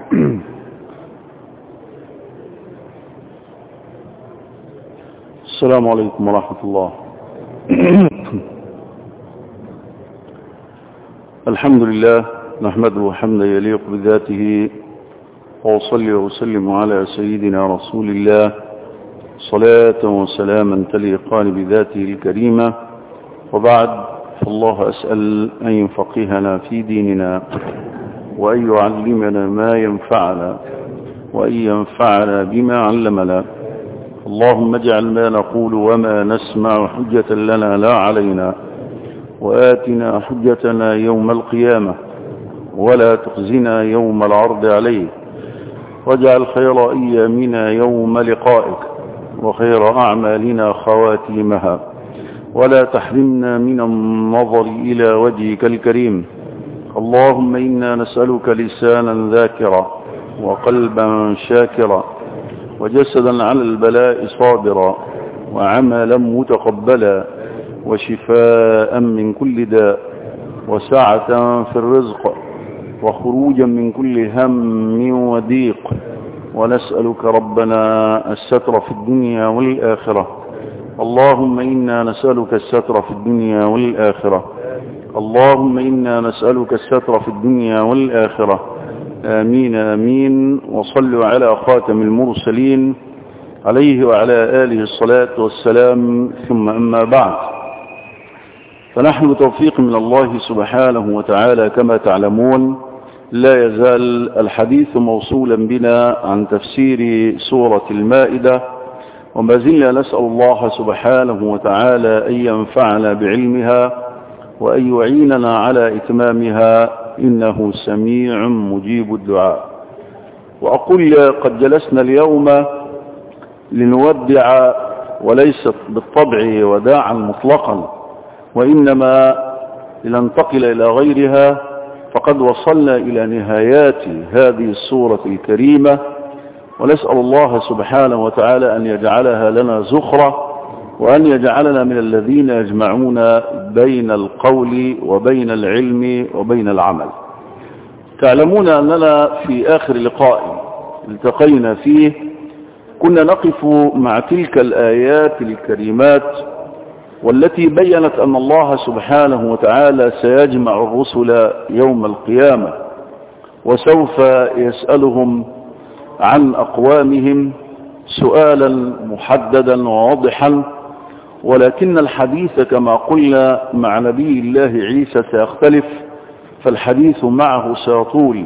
السلام عليكم ورحمة الله الحمد لله نحمده حمدا يليق بذاته وأصلي وأسلم على سيدنا رسول الله صلاة وسلاما تليقان بذاته الكريمة وبعد فالله أسأل أن يفقهنا في ديننا وأن يعلمنا ما ينفعنا وأن ينفعنا بما علمنا اللهم اجعل ما نقول وما نسمع حجة لنا لا علينا وآتنا حجتنا يوم القيامة ولا تخزنا يوم العرض عليه واجعل خير أيامنا يوم لقائك وخير أعمالنا خواتيمها ولا تحرمنا من النظر إلى وجهك الكريم اللهم إنا نسألك لسانا ذاكرا وقلبا شاكرا وجسدا على البلاء صابرا وعملا متقبلا وشفاء من كل داء وسعة في الرزق وخروجا من كل هم وضيق ونسألك ربنا الستر في الدنيا والآخرة اللهم إنا نسألك الستر في الدنيا والآخرة اللهم إنا نسألك الستر في الدنيا والآخرة آمين آمين وصلوا على خاتم المرسلين عليه وعلى آله الصلاة والسلام ثم أما بعد فنحن بتوفيق من الله سبحانه وتعالى كما تعلمون لا يزال الحديث موصولا بنا عن تفسير سورة المائدة وما زلنا نسأل الله سبحانه وتعالى أن ينفعنا بعلمها وأن يعيننا على إتمامها إنه سميع مجيب الدعاء وأقول قد جلسنا اليوم لنودع وليست بالطبع وداعا مطلقا وإنما لننتقل إلى غيرها فقد وصلنا إلى نهايات هذه السورة الكريمة ونسأل الله سبحانه وتعالى أن يجعلها لنا زخرة وأن يجعلنا من الذين يجمعون بين القول وبين العلم وبين العمل تعلمون أننا في آخر لقاء التقينا فيه كنا نقف مع تلك الآيات الكريمات والتي بينت أن الله سبحانه وتعالى سيجمع الرسل يوم القيامة وسوف يسألهم عن أقوامهم سؤالا محددا وواضحا ولكن الحديث كما قلنا مع نبي الله عيسى سيختلف فالحديث معه سيطول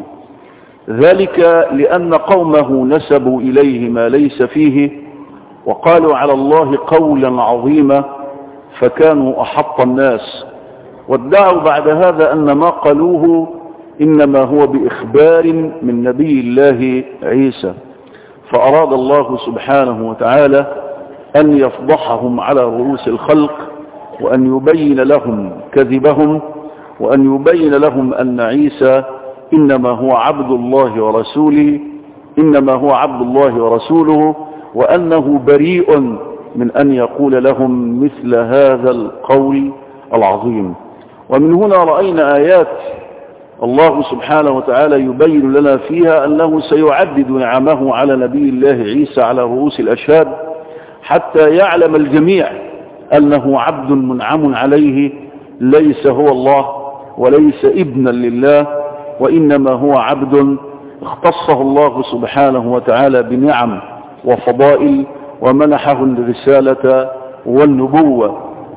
ذلك لأن قومه نسبوا إليه ما ليس فيه وقالوا على الله قولا عظيما فكانوا أحط الناس وادعوا بعد هذا أن ما قالوه إنما هو بإخبار من نبي الله عيسى فأراد الله سبحانه وتعالى أن يفضحهم على رؤوس الخلق وأن يبين لهم كذبهم وأن يبين لهم أن عيسى إنما هو عبد الله ورسوله إنما هو عبد الله ورسوله وأنه بريء من أن يقول لهم مثل هذا القول العظيم ومن هنا رأينا آيات الله سبحانه وتعالى يبين لنا فيها أنه سيعدد نعمه على نبي الله عيسى على رؤوس الأشهاد حتى يعلم الجميع أنه عبد منعم عليه ليس هو الله وليس ابنا لله وإنما هو عبد اختصه الله سبحانه وتعالى بنعم وفضائل ومنحه الرسالة والنبوة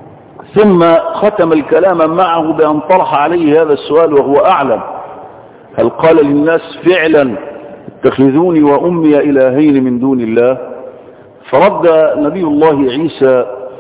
ثم ختم الكلام معه بأن طرح عليه هذا السؤال وهو أعلم هل قال للناس فعلا اتخذوني وأمي إلهين من دون الله فرد نبي الله عيسى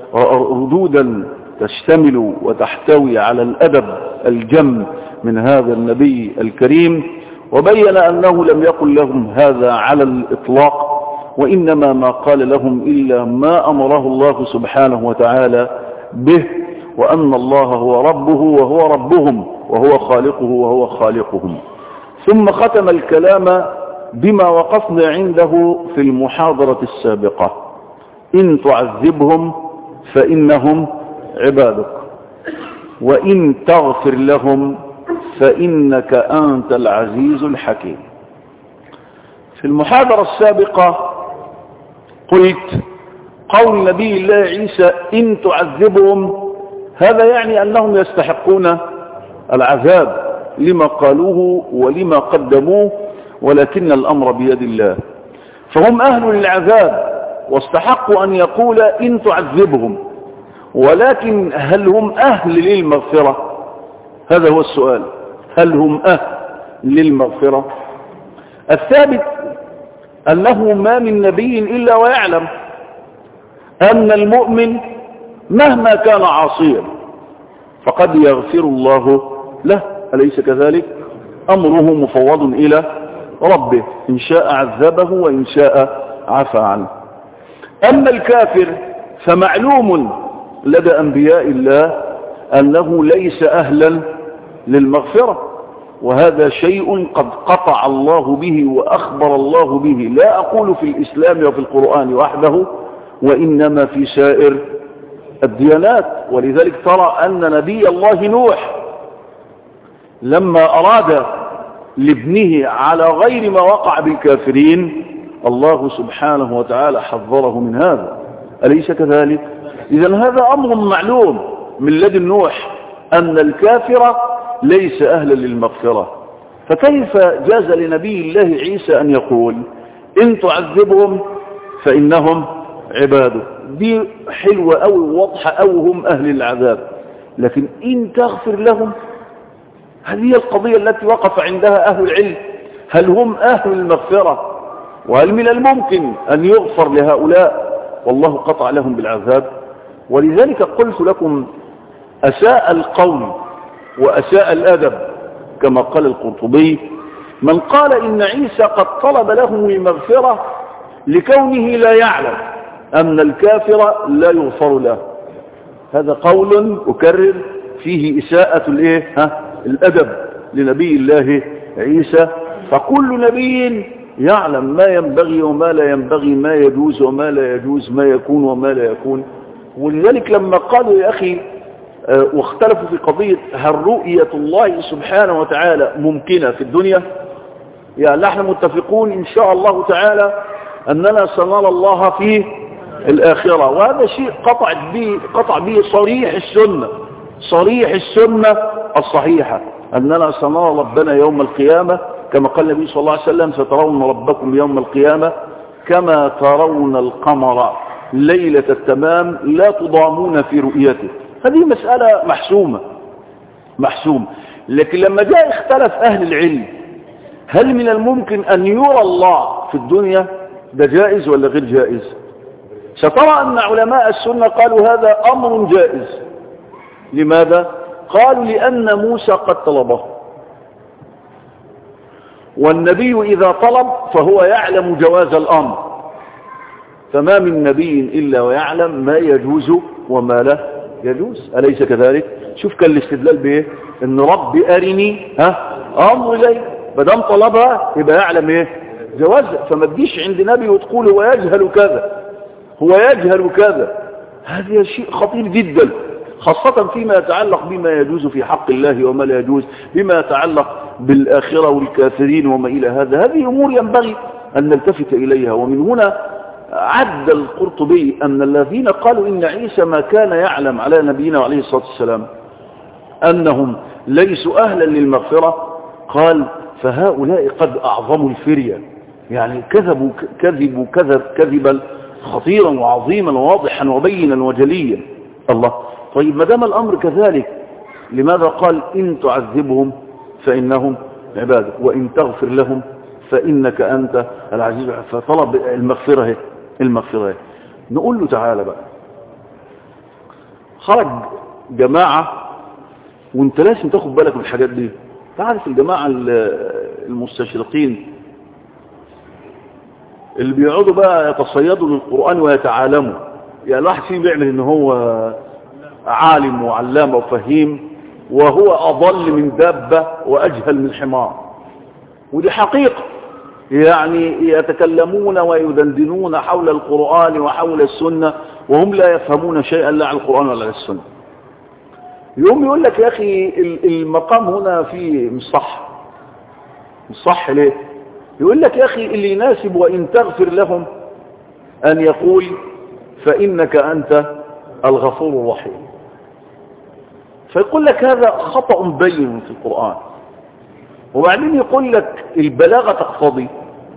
ردودا تشتمل وتحتوي على الأدب الجم من هذا النبي الكريم وبين أنه لم يقل لهم هذا على الإطلاق وإنما ما قال لهم إلا ما أمره الله سبحانه وتعالى به وأن الله هو ربه وهو ربهم وهو خالقه وهو خالقهم ثم ختم الكلام بما وقفنا عنده في المحاضرة السابقة إن تعذبهم فإنهم عبادك وإن تغفر لهم فإنك أنت العزيز الحكيم في المحاضرة السابقة قلت قول نبي الله عيسى إن تعذبهم هذا يعني أنهم يستحقون العذاب لما قالوه ولما قدموه ولكن الأمر بيد الله فهم أهل للعذاب واستحقوا أن يقول إن تعذبهم ولكن هل هم أهل للمغفرة هذا هو السؤال هل هم أهل للمغفرة الثابت أنه ما من نبي إلا ويعلم أن المؤمن مهما كان عاصيا فقد يغفر الله له أليس كذلك أمره مفوض إلى ربه إن شاء عذبه وإن شاء عفى عنه أما الكافر فمعلوم لدى أنبياء الله أنه ليس أهلا للمغفرة وهذا شيء قد قطع الله به وأخبر الله به لا أقول في الإسلام وفي القرآن وحده وإنما في سائر الديانات ولذلك ترى أن نبي الله نوح لما أراد لابنه على غير ما وقع بالكافرين الله سبحانه وتعالى حذره من هذا أليس كذلك إذا هذا أمر معلوم من لدن نوح أن الكافر ليس أهلا للمغفرة فكيف جاز لنبي الله عيسى أن يقول إن تعذبهم فإنهم عباده دي حلوة أو واضحة أو هم أهل العذاب لكن إن تغفر لهم هذه القضية التي وقف عندها أهل العلم هل هم أهل المغفرة وهل من الممكن أن يغفر لهؤلاء والله قطع لهم بالعذاب ولذلك قلت لكم أساء القول وأساء الأدب كما قال القرطبي من قال إن عيسى قد طلب لهم المغفرة لكونه لا يعلم أن الكافر لا يغفر له هذا قول أكرر فيه إساءة الإيه؟ ها؟ الأدب لنبي الله عيسى فكل نبي يعلم ما ينبغي وما لا ينبغي ما يجوز وما لا يجوز ما يكون وما لا يكون ولذلك لما قالوا يا أخي اه واختلفوا في قضية هل رؤية الله سبحانه وتعالى ممكنة في الدنيا يعني نحن متفقون إن شاء الله تعالى أننا سنرى الله في الآخرة وهذا شيء قطع به, قطع به صريح السنة صريح السنة الصحيحة أننا سنرى ربنا يوم القيامة كما قال النبي صلى الله عليه وسلم سترون ربكم يوم القيامة كما ترون القمر ليلة التمام لا تضامون في رؤيته هذه مسألة محسومة محسومة لكن لما جاء اختلف أهل العلم هل من الممكن أن يرى الله في الدنيا ده جائز ولا غير جائز سترى أن علماء السنة قالوا هذا أمر جائز لماذا قالوا لأن موسى قد طلبه والنبي إذا طلب فهو يعلم جواز الأمر فما من نبي إلا ويعلم ما يجوز وما لا يجوز أليس كذلك شوف كان الاستدلال بإيه إن رب أرني ها أمر إليه بدام طلبها يبقى يعلم إيه جواز فما تجيش عند نبي وتقول هو يجهل كذا هو يجهل كذا هذا شيء خطير جدا خاصة فيما يتعلق بما يجوز في حق الله وما لا يجوز بما يتعلق بالآخرة والكافرين وما إلى هذا هذه أمور ينبغي أن نلتفت إليها ومن هنا عد القرطبي أن الذين قالوا إن عيسى ما كان يعلم على نبينا عليه الصلاة والسلام أنهم ليسوا أهلا للمغفرة قال فهؤلاء قد أعظموا الفرية يعني كذبوا كذبوا كذب كذبا خطيرا وعظيما وواضحا وبينا وجليا الله طيب ما دام الأمر كذلك لماذا قال إن تعذبهم فإنهم عبادك وإن تغفر لهم فإنك أنت العزيز فطلب المغفرة المغفرة نقول له تعالى بقى خرج جماعة وانت لازم تاخد بالك من الحاجات دي تعرف الجماعة المستشرقين اللي بيقعدوا بقى يتصيدوا للقرآن ويتعالموا يعني الواحد فيهم بيعمل ان هو عالم وعلام وفهيم وهو أضل من دابة وأجهل من حمار ودي حقيقة يعني يتكلمون ويدندنون حول القرآن وحول السنة وهم لا يفهمون شيئا لا عن القرآن ولا عن السنة يوم يقول لك يا أخي المقام هنا فيه مش صح مش صح ليه يقول لك يا أخي اللي يناسب وإن تغفر لهم أن يقول فإنك أنت الغفور الرحيم فيقول لك هذا خطأ بين في القرآن وبعدين يقول لك البلاغة تقتضي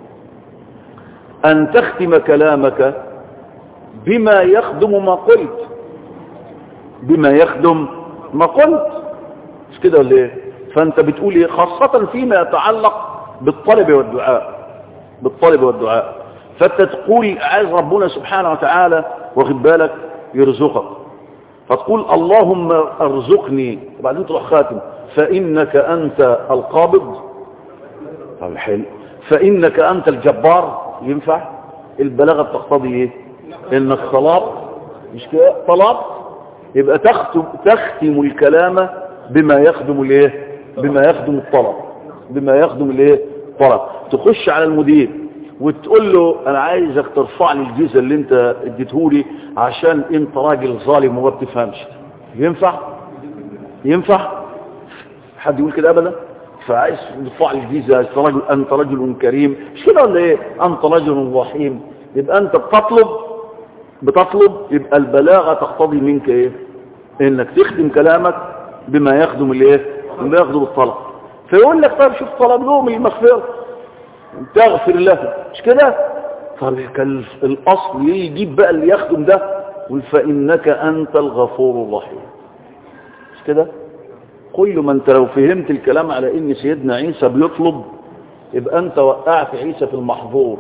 أن تختم كلامك بما يخدم ما قلت بما يخدم ما قلت مش كده ولا ايه فانت بتقول ايه خاصة فيما يتعلق بالطلب والدعاء بالطلب والدعاء فانت تقول عايز ربنا سبحانه وتعالى واخد بالك يرزقك فتقول اللهم ارزقني وبعدين تروح خاتم فانك انت القابض طب حلو فانك انت الجبار ينفع البلاغه بتقتضي ايه انك طلبت مش كده طلبت يبقى تختم تختم الكلام بما يخدم الايه بما يخدم الطلب بما يخدم الايه الطلب تخش على المدير وتقول له انا عايزك ترفع لي الجزء اللي انت اديتهولي عشان انت راجل ظالم وما بتفهمش ينفع ينفع حد يقول كده ابدا فعايز ترفع لي الجزء انت رجل انت رجل كريم مش كده ولا ايه انت رجل رحيم يبقى انت بتطلب بتطلب يبقى البلاغه تقتضي منك ايه انك تخدم كلامك بما يخدم الايه بما يخدم الطلب فيقول لك طيب شوف طلب لهم المغفره تغفر له مش كده طب كان الاصل يجيب بقى اللي يخدم ده قل فانك انت الغفور الرحيم مش كده كل ما انت لو فهمت الكلام على ان سيدنا عيسى بيطلب يبقى انت وقعت عيسى في المحظور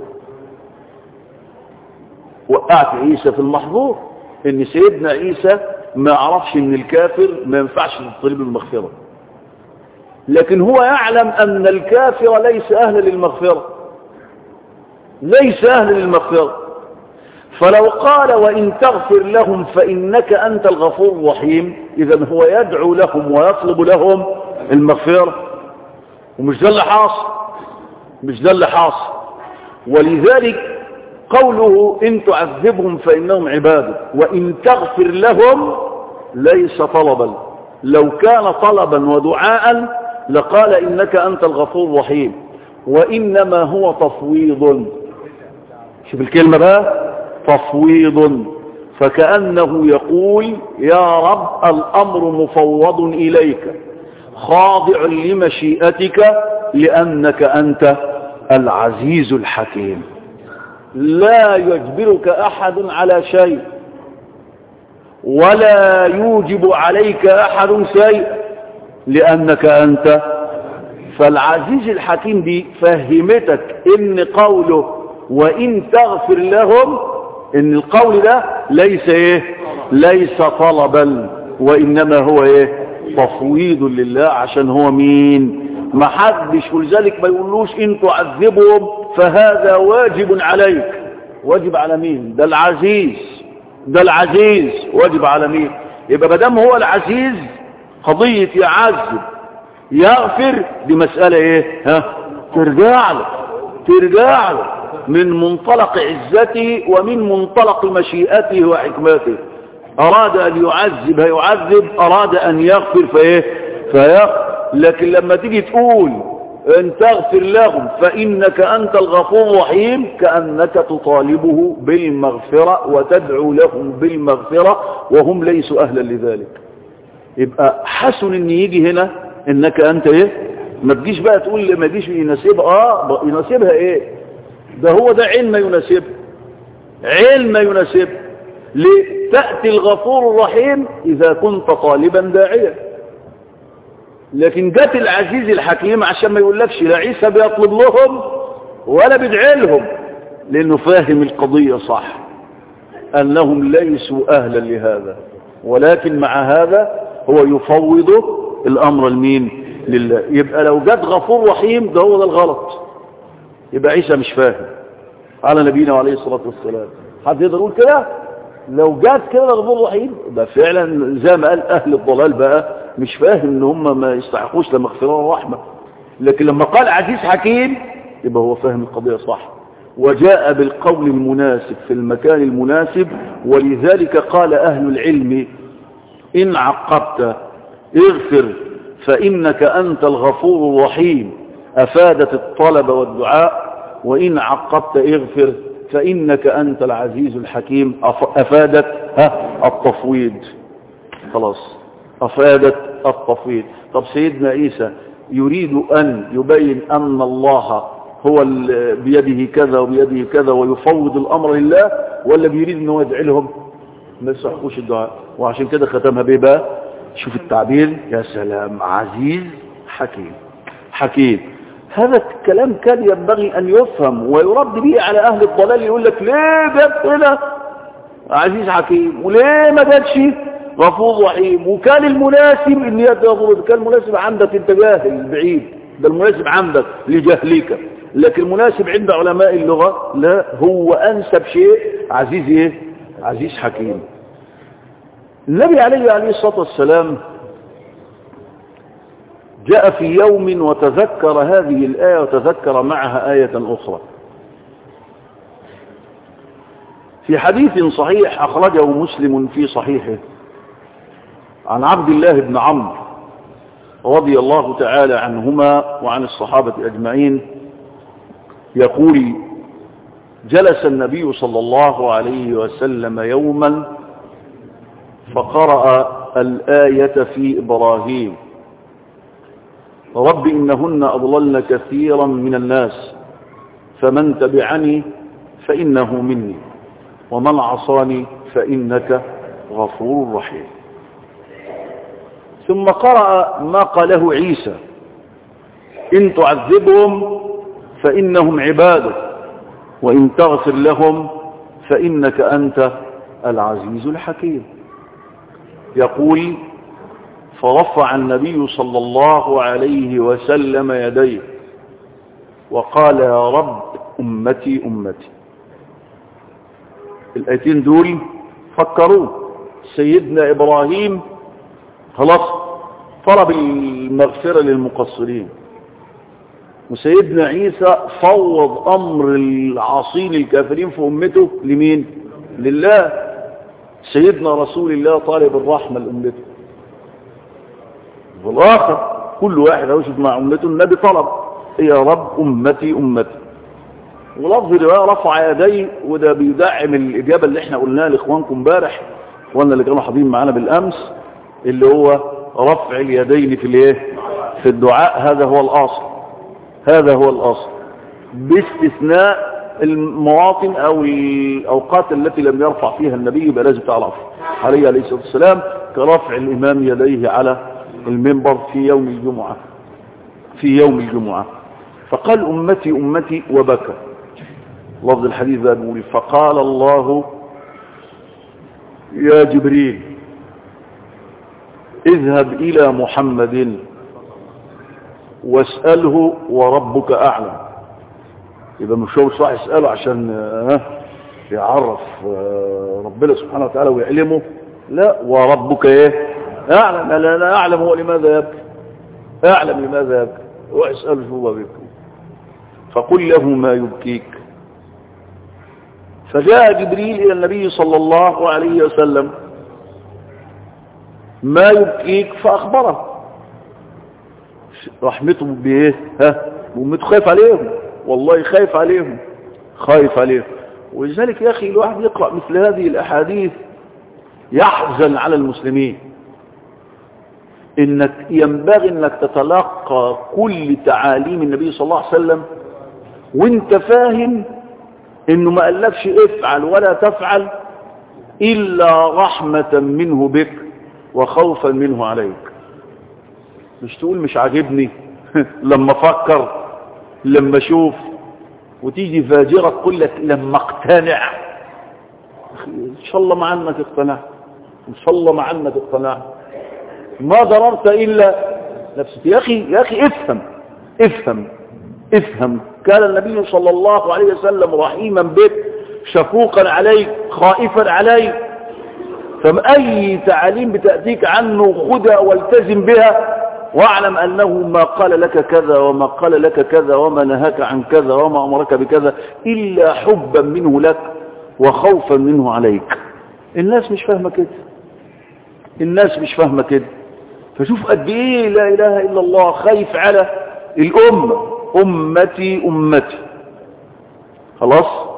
وقعت عيسى في المحظور ان سيدنا عيسى ما عرفش ان الكافر ما ينفعش تطلب المغفرة لكن هو يعلم ان الكافر ليس اهلا للمغفرة ليس اهلا للمغفرة فلو قال وان تغفر لهم فانك انت الغفور الرحيم اذا هو يدعو لهم ويطلب لهم المغفرة ومش ده اللي حاصل مش ده اللي حاصل ولذلك قوله إن تعذبهم فإنهم عبادك وإن تغفر لهم ليس طلبا لو كان طلبا ودعاء لقال إنك أنت الغفور الرحيم وإنما هو تفويض شوف الكلمة بقى تفويض فكأنه يقول يا رب الأمر مفوض إليك خاضع لمشيئتك لأنك أنت العزيز الحكيم لا يجبرك أحد على شيء ولا يوجب عليك أحد شيء لأنك أنت فالعزيز الحكيم دي فهمتك إن قوله وإن تغفر لهم إن القول ده ليس إيه ليس طلبا وإنما هو إيه تفويض لله عشان هو مين ما حدش ولذلك ما يقولوش إن تعذبهم فهذا واجب عليك واجب على مين ده العزيز ده العزيز واجب على مين يبقى مدام هو العزيز قضية يعذب يغفر دي مسألة ايه ها ترجع له ترجع له من منطلق عزته ومن منطلق مشيئته وحكمته أراد أن يعذب هيعذب أراد أن يغفر فإيه فيغفر لكن لما تيجي تقول ان تغفر لهم فإنك أنت الغفور الرحيم كأنك تطالبه بالمغفرة وتدعو لهم بالمغفرة وهم ليسوا أهلا لذلك يبقى حسن ان يجي هنا انك انت ايه ما تجيش بقى تقول لي ما تجيش يناسبها اه يناسبها ايه ده هو ده علم يناسبها علم يناسبها ليه تأتي الغفور الرحيم إذا كنت طالبا داعيا لكن جت العزيز الحكيم عشان ما يقولكش لا عيسى بيطلب لهم ولا بيدعي لهم لانه فاهم القضية صح انهم ليسوا اهلا لهذا ولكن مع هذا هو يفوض الامر لمين لله يبقى لو جت غفور رحيم ده هو ده الغلط يبقى عيسى مش فاهم على نبينا عليه الصلاة والسلام حد يقدر يقول كده لو جات كده غفور رحيم ده فعلا زي ما قال اهل الضلال بقى مش فاهم ان هم ما يستحقوش لمغفرة ورحمة لكن لما قال عزيز حكيم يبقى هو فاهم القضية صح وجاء بالقول المناسب في المكان المناسب ولذلك قال أهل العلم إن عقبت اغفر فإنك أنت الغفور الرحيم أفادت الطلب والدعاء وإن عقبت اغفر فإنك أنت العزيز الحكيم أفادت ها التفويض خلاص أفادت التفويض طب سيدنا عيسى يريد أن يبين أن الله هو بيده كذا وبيده كذا ويفوض الأمر لله ولا بيريد أنه يدعي لهم ما يصحقوش الدعاء وعشان كده ختمها بيه بقى شوف التعبير يا سلام عزيز حكيم حكيم هذا الكلام كان ينبغي أن يفهم ويرد به على أهل الضلال يقول لك ليه جاب هنا عزيز حكيم وليه ما جاتش غفور رحيم وكان المناسب ان يأتي غفور كان المناسب عندك انت جاهل بعيد ده المناسب عندك لجهلك لكن المناسب عند علماء اللغة لا هو أنسب شيء عزيز ايه عزيز حكيم النبي عليه عليه الصلاة والسلام جاء في يوم وتذكر هذه الآية وتذكر معها آية أخرى في حديث صحيح أخرجه مسلم في صحيحه عن عبد الله بن عمرو رضي الله تعالى عنهما وعن الصحابة أجمعين يقول جلس النبي صلى الله عليه وسلم يوما فقرأ الآية في إبراهيم رب إنهن أضللن كثيرا من الناس فمن تبعني فإنه مني ومن عصاني فإنك غفور رحيم ثم قرأ ما قاله عيسى إن تعذبهم فإنهم عبادك وإن تغفر لهم فإنك أنت العزيز الحكيم يقول فرفع النبي صلى الله عليه وسلم يديه وقال يا رب أمتي أمتي الآيتين دول فكروا سيدنا إبراهيم خلاص طلب المغفرة للمقصرين وسيدنا عيسى فوض أمر العاصين الكافرين في أمته لمين لله سيدنا رسول الله طالب الرحمة لأمته والآخر كل واحد يوشف مع أمته النبي طلب يا رب أمتي أمتي ولفظ رواية رفع يديه وده بيدعم الإجابة اللي احنا قلناها لإخوانكم امبارح وانا اللي كانوا حاضرين معانا بالأمس اللي هو رفع اليدين في الايه في الدعاء هذا هو الأصل هذا هو الأصل باستثناء المواطن أو الأوقات التي لم يرفع فيها النبي يبقى لازم تعرف عليه عليه الصلاة والسلام كرفع الإمام يديه على المنبر في يوم الجمعة في يوم الجمعة فقال أمتي أمتي وبكى لفظ الحديث ذا بيقول فقال الله يا جبريل اذهب إلى محمد واسأله وربك أعلم يبقى مش هو راح يسأله عشان يعرف ربنا سبحانه وتعالى ويعلمه لا وربك ايه اعلم لا لا اعلم هو لماذا يبكي اعلم لماذا يبكي واسأله هو بيبكي فقل له ما يبكيك فجاء جبريل إلى النبي صلى الله عليه وسلم ما يبكيك فأخبره رحمته بإيه ها وأمته خايف عليهم والله خايف عليهم خايف عليهم ولذلك يا أخي الواحد يقرأ مثل هذه الأحاديث يحزن على المسلمين إنك ينبغي أنك تتلقى كل تعاليم النبي صلى الله عليه وسلم وانت فاهم انه ما قالكش افعل ولا تفعل الا رحمة منه بك وخوفا منه عليك مش تقول مش عاجبني لما افكر لما اشوف وتيجي فاجرة تقول لك لما اقتنع ان شاء الله مع انك اقتنعت ان شاء الله مع انك اقتنعت ما ضررت الا نفسك يا اخي يا اخي افهم افهم افهم كان النبي صلى الله عليه وسلم رحيما بك شفوقا عليك خائفا عليك فأي تعاليم بتأتيك عنه خدها والتزم بها واعلم أنه ما قال لك كذا وما قال لك كذا وما نهاك عن كذا وما أمرك بكذا إلا حبا منه لك وخوفا منه عليك الناس مش فاهمة كده الناس مش فاهمة كده فشوف قد ايه لا اله الا الله خايف على الامه امتي امتي خلاص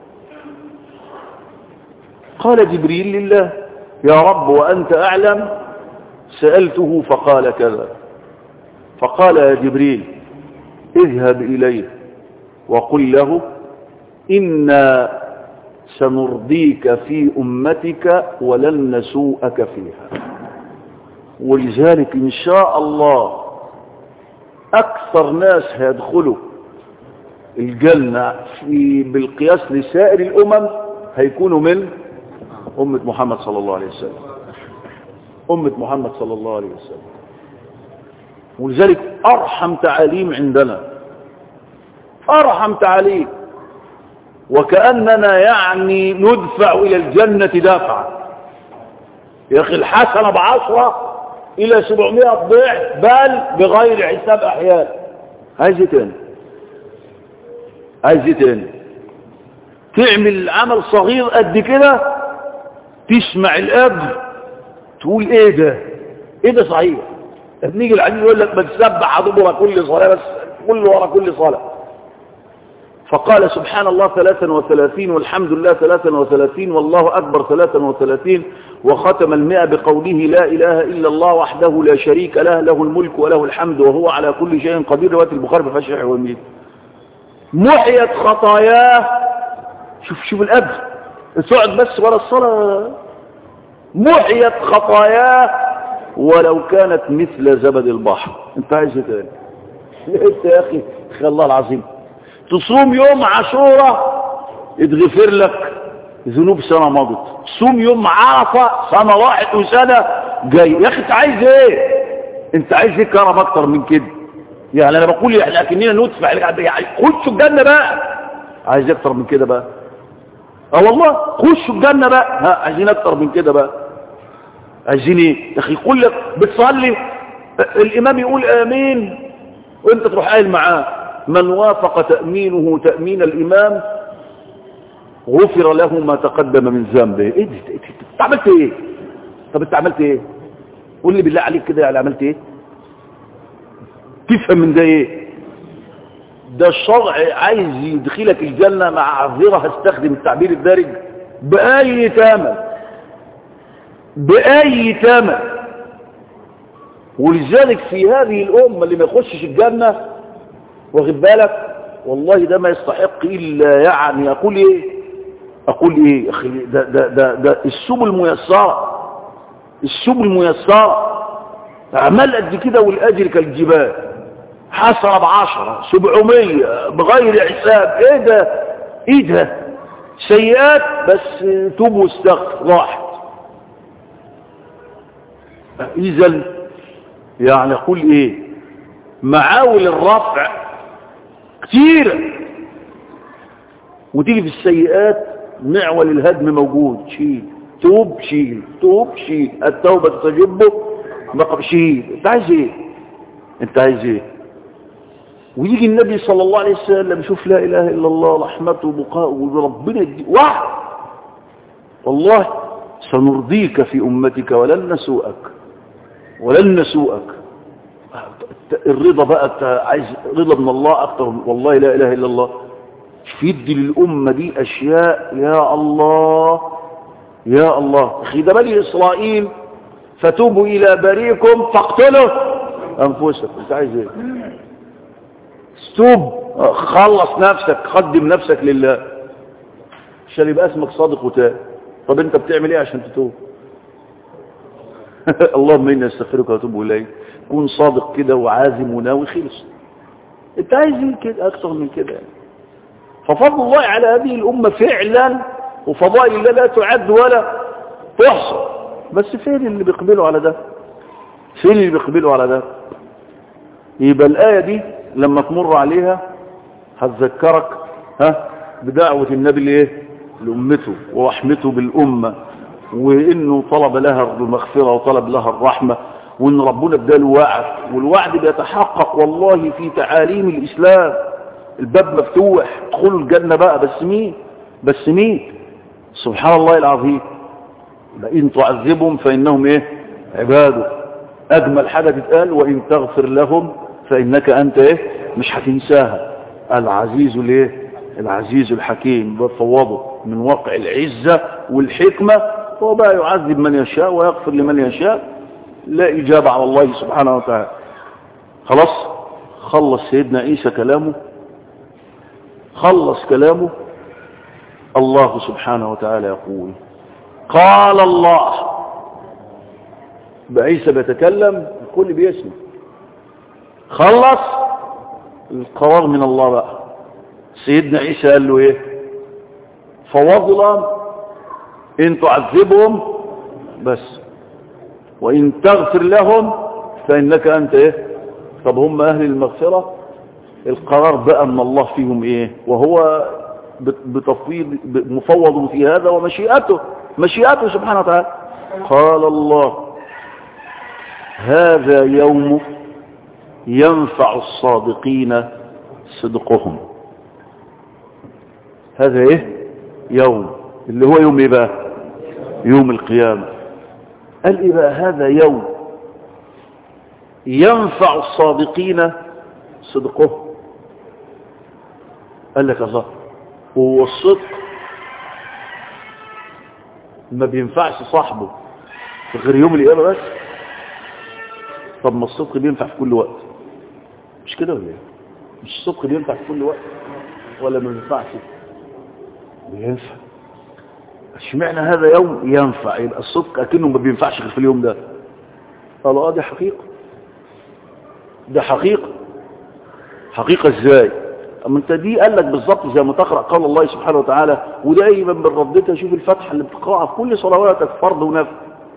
قال جبريل لله يا رب وأنت أعلم سألته فقال كذا فقال يا جبريل اذهب إليه وقل له إنا سنرضيك في أمتك ولن نسوءك فيها ولذلك إن شاء الله أكثر ناس هيدخلوا الجنة في بالقياس لسائر الأمم هيكونوا من أمة محمد صلى الله عليه وسلم أمة محمد صلى الله عليه وسلم ولذلك أرحم تعاليم عندنا أرحم تعاليم وكأننا يعني ندفع إلى الجنة دافعا يا أخي الحسنة بعشرة إلى سبعمائة ضعف بل بغير حساب أحيان عايز تاني عايز تاني تعمل عمل صغير قد كده تسمع الأب تقول ايه ده ايه ده صحيح بنيجي العزيز يقول لك بتسبح دبر كل صلاة بس كل ورا كل صلاة فقال سبحان الله ثلاثا وثلاثين والحمد لله ثلاثا وثلاثين والله أكبر ثلاثا وثلاثين وختم المئة بقوله لا إله إلا الله وحده لا شريك له له الملك وله الحمد وهو على كل شيء قدير رواية البخاري في فشح والميت محيت خطاياه شوف شوف الأب تقعد بس ورا الصلاة محيت خطاياه ولو كانت مثل زبد البحر انت عايز ايه تاني انت يا اخي خلال الله العظيم تصوم يوم عاشوراء يتغفر لك ذنوب سنة مضت تصوم يوم عرفة سنة راحت وسنة جاي يا اخي انت عايز ايه انت عايز ايه كرم اكتر من كده يعني انا بقول احنا اكننا ندفع يعني خشوا الجنة بقى عايز اكتر من كده بقى اه والله خشوا الجنة بقى ها عايزين اكتر من كده بقى عايزين ايه يا اخي يقول لك بتصلي الامام يقول امين وانت تروح قايل معاه من وافق تأمينه تأمين الامام غفر له ما تقدم من ذنبه ايه دي انت عملت ايه طب انت عملت ايه قول لي بالله عليك كده يعني عملت ايه تفهم من ده ايه ده الشرع عايز يدخلك الجنة مع عذرة هستخدم التعبير الدارج بأي ثمن بأي ثمن ولذلك في هذه الأمة اللي ما يخشش الجنة واخد بالك والله ده ما يستحق إلا يعني أقول إيه أقول إيه أخي ده, ده, ده, ده السبل الميسرة السبل الميسرة أعمال قد كده والأجر كالجبال حسرة بعشرة سبعمية بغير حساب ايه ده ايه ده سيئات بس توب واستغفر راحت اذا يعني اقول ايه معاول الرفع كتيرة وتيجي في السيئات معول الهدم موجود شيل توب شيل توب شيل التوبة تجبه بقى شيل انت عايز ايه انت عايز ايه ويجي النبي صلى الله عليه وسلم يشوف لا إله إلا الله رحمته وبقاء وربنا يدي واحد والله سنرضيك في أمتك ولن نسوءك ولن نسوءك الرضا بقى عايز رضا من الله أكتر والله لا إله إلا الله يدي للأمة دي أشياء يا الله يا الله أخي ده بني إسرائيل فتوبوا إلى بريكم فاقتلوا أنفسكم أنت عايز إيه توب خلص نفسك قدم نفسك لله عشان يبقى اسمك صادق وتاب طب انت بتعمل ايه عشان تتوب اللهم اني استغفرك واتوب اليك كون صادق كده وعازم وناوي خلص انت عايز ايه كده اكتر من كده يعني. ففضل الله على هذه الامه فعلا وفضائل الله لا تعد ولا تحصى بس فين اللي بيقبلوا على ده فين اللي بيقبلوا على ده يبقى الايه دي لما تمر عليها هتذكرك ها بدعوة النبي لايه لأمته ورحمته بالأمة وإنه طلب لها المغفرة وطلب لها الرحمة وإن ربنا اداله وعد والوعد بيتحقق والله في تعاليم الإسلام الباب مفتوح ادخلوا الجنة بقى بس مين بس مين سبحان الله العظيم إن تعذبهم فإنهم إيه عباده أجمل حاجة تتقال وإن تغفر لهم فإنك أنت إيه مش هتنساها العزيز ليه العزيز الحكيم بفوضه من واقع العزة والحكمة هو بقى يعذب من يشاء ويغفر لمن يشاء لا إجابة على الله سبحانه وتعالى خلاص خلص سيدنا عيسى كلامه خلص كلامه الله سبحانه وتعالى يقول قال الله بعيسى بيتكلم الكل بيسمع خلص القرار من الله بقى سيدنا عيسى قال له ايه فوضلا ان تعذبهم بس وان تغفر لهم فانك انت ايه طب هم اهل المغفرة القرار بقى من الله فيهم ايه وهو بتفويض مفوض في هذا ومشيئته مشيئته سبحانه وتعالى قال الله هذا يوم ينفع الصادقين صدقهم هذا ايه يوم اللي هو يوم ايه بقى يوم القيامة قال ايه بقى هذا يوم ينفع الصادقين صدقهم قال لك الله هو الصدق ما بينفعش صاحبه في غير يوم القيامة بس طب ما الصدق بينفع في كل وقت مش كده ولا ايه مش الصدق بينفع في كل وقت ولا ما بينفعش بينفع اشمعنى هذا يوم ينفع يبقى الصدق اكنه ما بينفعش غير في اليوم ده قالوا اه دي حقيقة ده حقيقة حقيقة ازاي اما انت دي قال لك بالظبط زي ما تقرأ قال الله سبحانه وتعالى ودايما بنرددها شوف الفتحة اللي بتقرأها في كل صلواتك فرض ونفل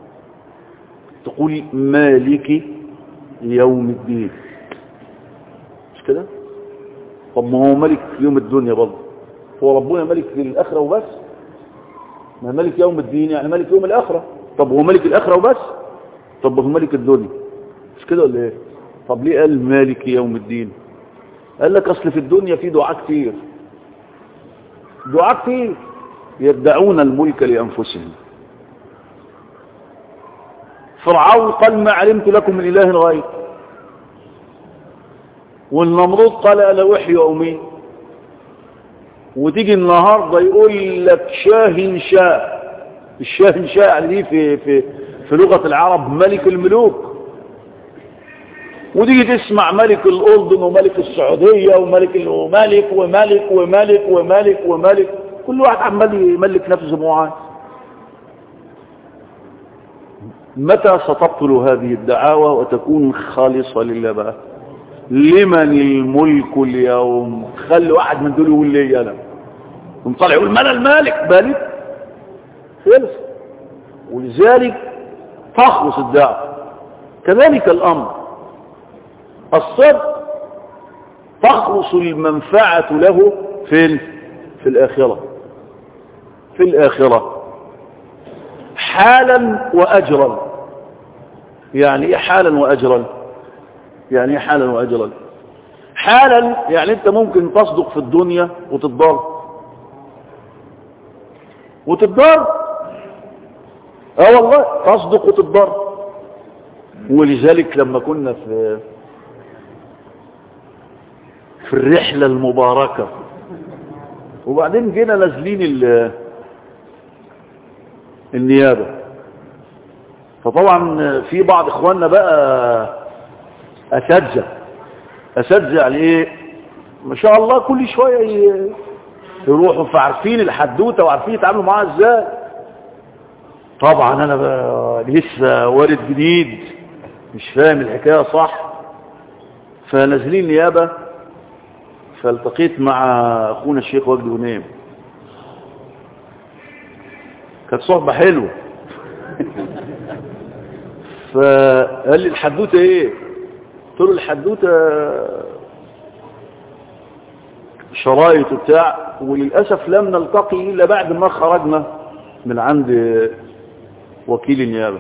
تقول مالك يوم الدين مش كده طب ما هو ملك يوم الدنيا برضه هو ربنا ملك في الآخرة وبس ما ملك يوم الدين يعني ملك يوم الآخرة طب هو ملك الآخرة وبس طب هو ملك الدنيا مش كده ولا ايه طب ليه قال مالك يوم الدين قال لك اصل في الدنيا في دعاء كتير دعاء كتير يدعون الملك لأنفسهم فرعون قال ما علمت لكم من إله غير والنمرود قال ألا وحي أمي وتيجي النهاردة يقول لك شاهن شاء الشاهن شاء دي في, في, في لغة العرب ملك الملوك وتيجي تسمع ملك الأردن وملك السعودية وملك وملك وملك وملك وملك وملك كل واحد عمال يملك نفسه معاه متى ستبطل هذه الدعاوى وتكون خالصة لله بقى لمن الملك اليوم خلي واحد من دول يقول لي انا ومطلع يقول من المالك بالك خلص ولذلك تخلص الدعوة كذلك الأمر الصدق تخلص المنفعة له فين في الآخرة في الآخرة حالا وأجرا يعني ايه حالا وأجرا يعني ايه حالا وأجرا حالا يعني انت ممكن تصدق في الدنيا وتتضر وتتضر اه والله تصدق وتتضر ولذلك لما كنا في في الرحلة المباركة وبعدين جينا نازلين النيابة فطبعا في بعض اخواننا بقى اساتذه اساتذه يعني ايه ما شاء الله كل شوية يروحوا فعارفين الحدوتة وعارفين يتعاملوا معاها ازاي طبعا انا بقى لسه وارد جديد مش فاهم الحكاية صح فنازلين نيابة فالتقيت مع اخونا الشيخ وجدي ونيم كانت صحبة حلوة فقال لي الحدوتة ايه قلت له الحدوتة شرايط وبتاع وللأسف لم نلتقي إلا بعد ما خرجنا من عند وكيل النيابة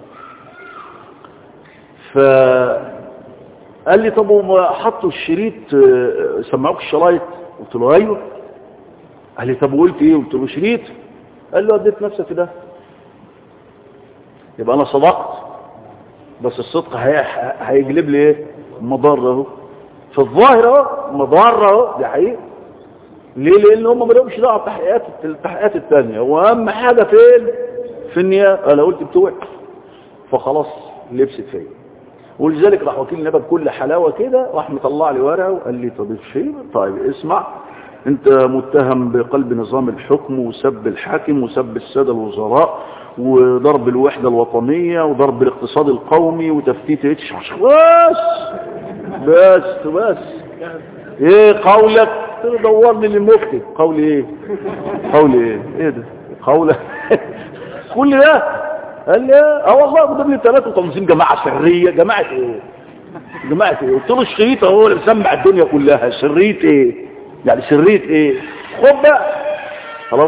فقال لي طب وما حطوا الشريط سمعوك الشرايط قلت له ايوه قال لي طب وقلت ايه قلت له شريط قال له اديت نفسك في ده يبقى انا صدقت بس الصدق هيجلب لي ايه مضار اهو في الظاهر اهو مضار اهو دي حقيقه ليه لان هم ما لهمش دعوه بالتحقيقات التحقيقات الثانيه واهم حاجه فين في النيابه انا قلت بتوع فخلاص لبست فيا ولذلك راح وكيل النيابه بكل حلاوه كده راح مطلع لي ورقه وقال لي طب الشيء طيب اسمع انت متهم بقلب نظام الحكم وسب الحاكم وسب الساده الوزراء وضرب الوحده الوطنيه وضرب الاقتصاد القومي وتفتيت اتش بس بس بس ايه قولك دورني للمفتي قولي ايه قولي ايه ايه ده قولك كل ده قال لي اه والله قدام لي 53 جماعه سريه جماعه ايه جماعه ايه قلت له الشريط هو اللي مسمع الدنيا كلها سريه ايه يعني سريه ايه خد بقى خلاص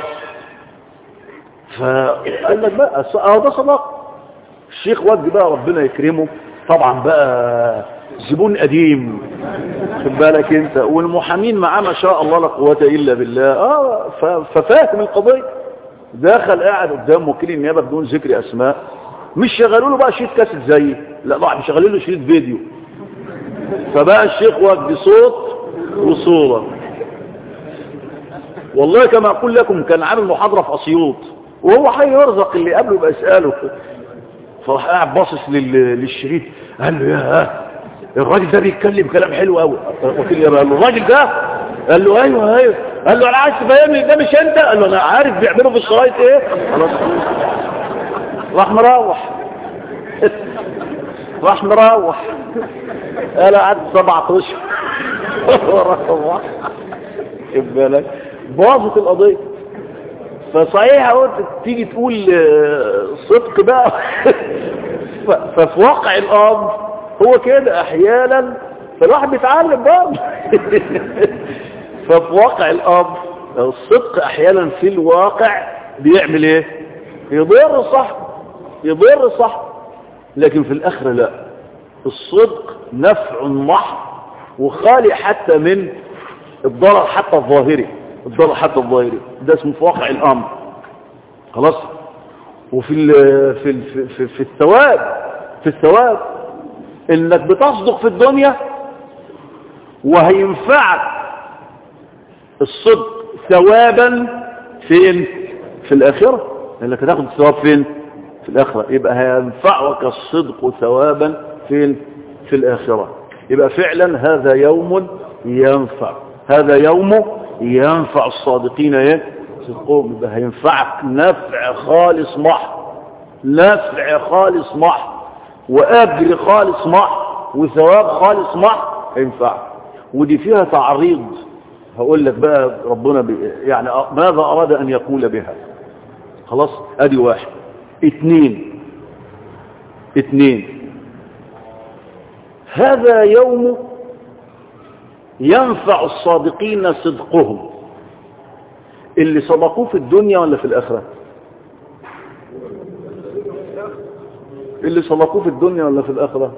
فقال لك بقى اه ده صدق الشيخ وجدي بقى ربنا يكرمه طبعا بقى زبون قديم خد بالك انت والمحامين معاه ما شاء الله لا قوه الا بالله اه ففاهم القضيه دخل قاعد قدام وكيل النيابه بدون ذكر اسماء مش شغلوا له بقى شريط كاسيت زي لا طبعا شغالين له شريط فيديو فبقى الشيخ وجدي صوت وصوره والله كما اقول لكم كان عامل محاضره في اسيوط وهو حي يرزق اللي قبله بيساله فراح قاعد باصص للشريط قال له يا الراجل ده بيتكلم كلام حلو قوي وكيل النيابه قال له الراجل ده قال له ايوه ايوه قال له انا عايز تفهمني ده مش انت قال له انا عارف بيعملوا في الشرايط ايه خلاص راح مروح راح مروح قال قعدت سبعة اشهر روح خد بالك باظت القضيه فصحيح اهو تيجي تقول صدق بقى ففي واقع الامر هو كده احيانا فالواحد بيتعلم برضه ففي واقع الامر الصدق احيانا في الواقع بيعمل ايه يضر صح يضر صح لكن في الاخره لا الصدق نفع محض وخالي حتى من الضرر حتى الظاهري الضرر حتى الظاهري ده اسمه في واقع الامر خلاص وفي ال في ال في, في الثواب في الثواب انك بتصدق في الدنيا وهينفعك الصدق ثوابا فين في الآخرة لأنك هتاخد الثواب فين في الآخرة يبقى هينفعك الصدق ثوابا فين في الآخرة يبقى فعلا هذا يوم ينفع هذا يوم ينفع الصادقين ايه صدقهم يبقى هينفعك نفع خالص محض نفع خالص محض وأجر خالص محض وثواب خالص محض هينفعك ودي فيها تعريض هقول لك بقى ربنا بي يعني ماذا أراد أن يقول بها خلاص ادي واحد اتنين اتنين هذا يوم ينفع الصادقين صدقهم اللي صدقوه في الدنيا ولا في الآخرة اللي صدقوه في الدنيا ولا في الآخرة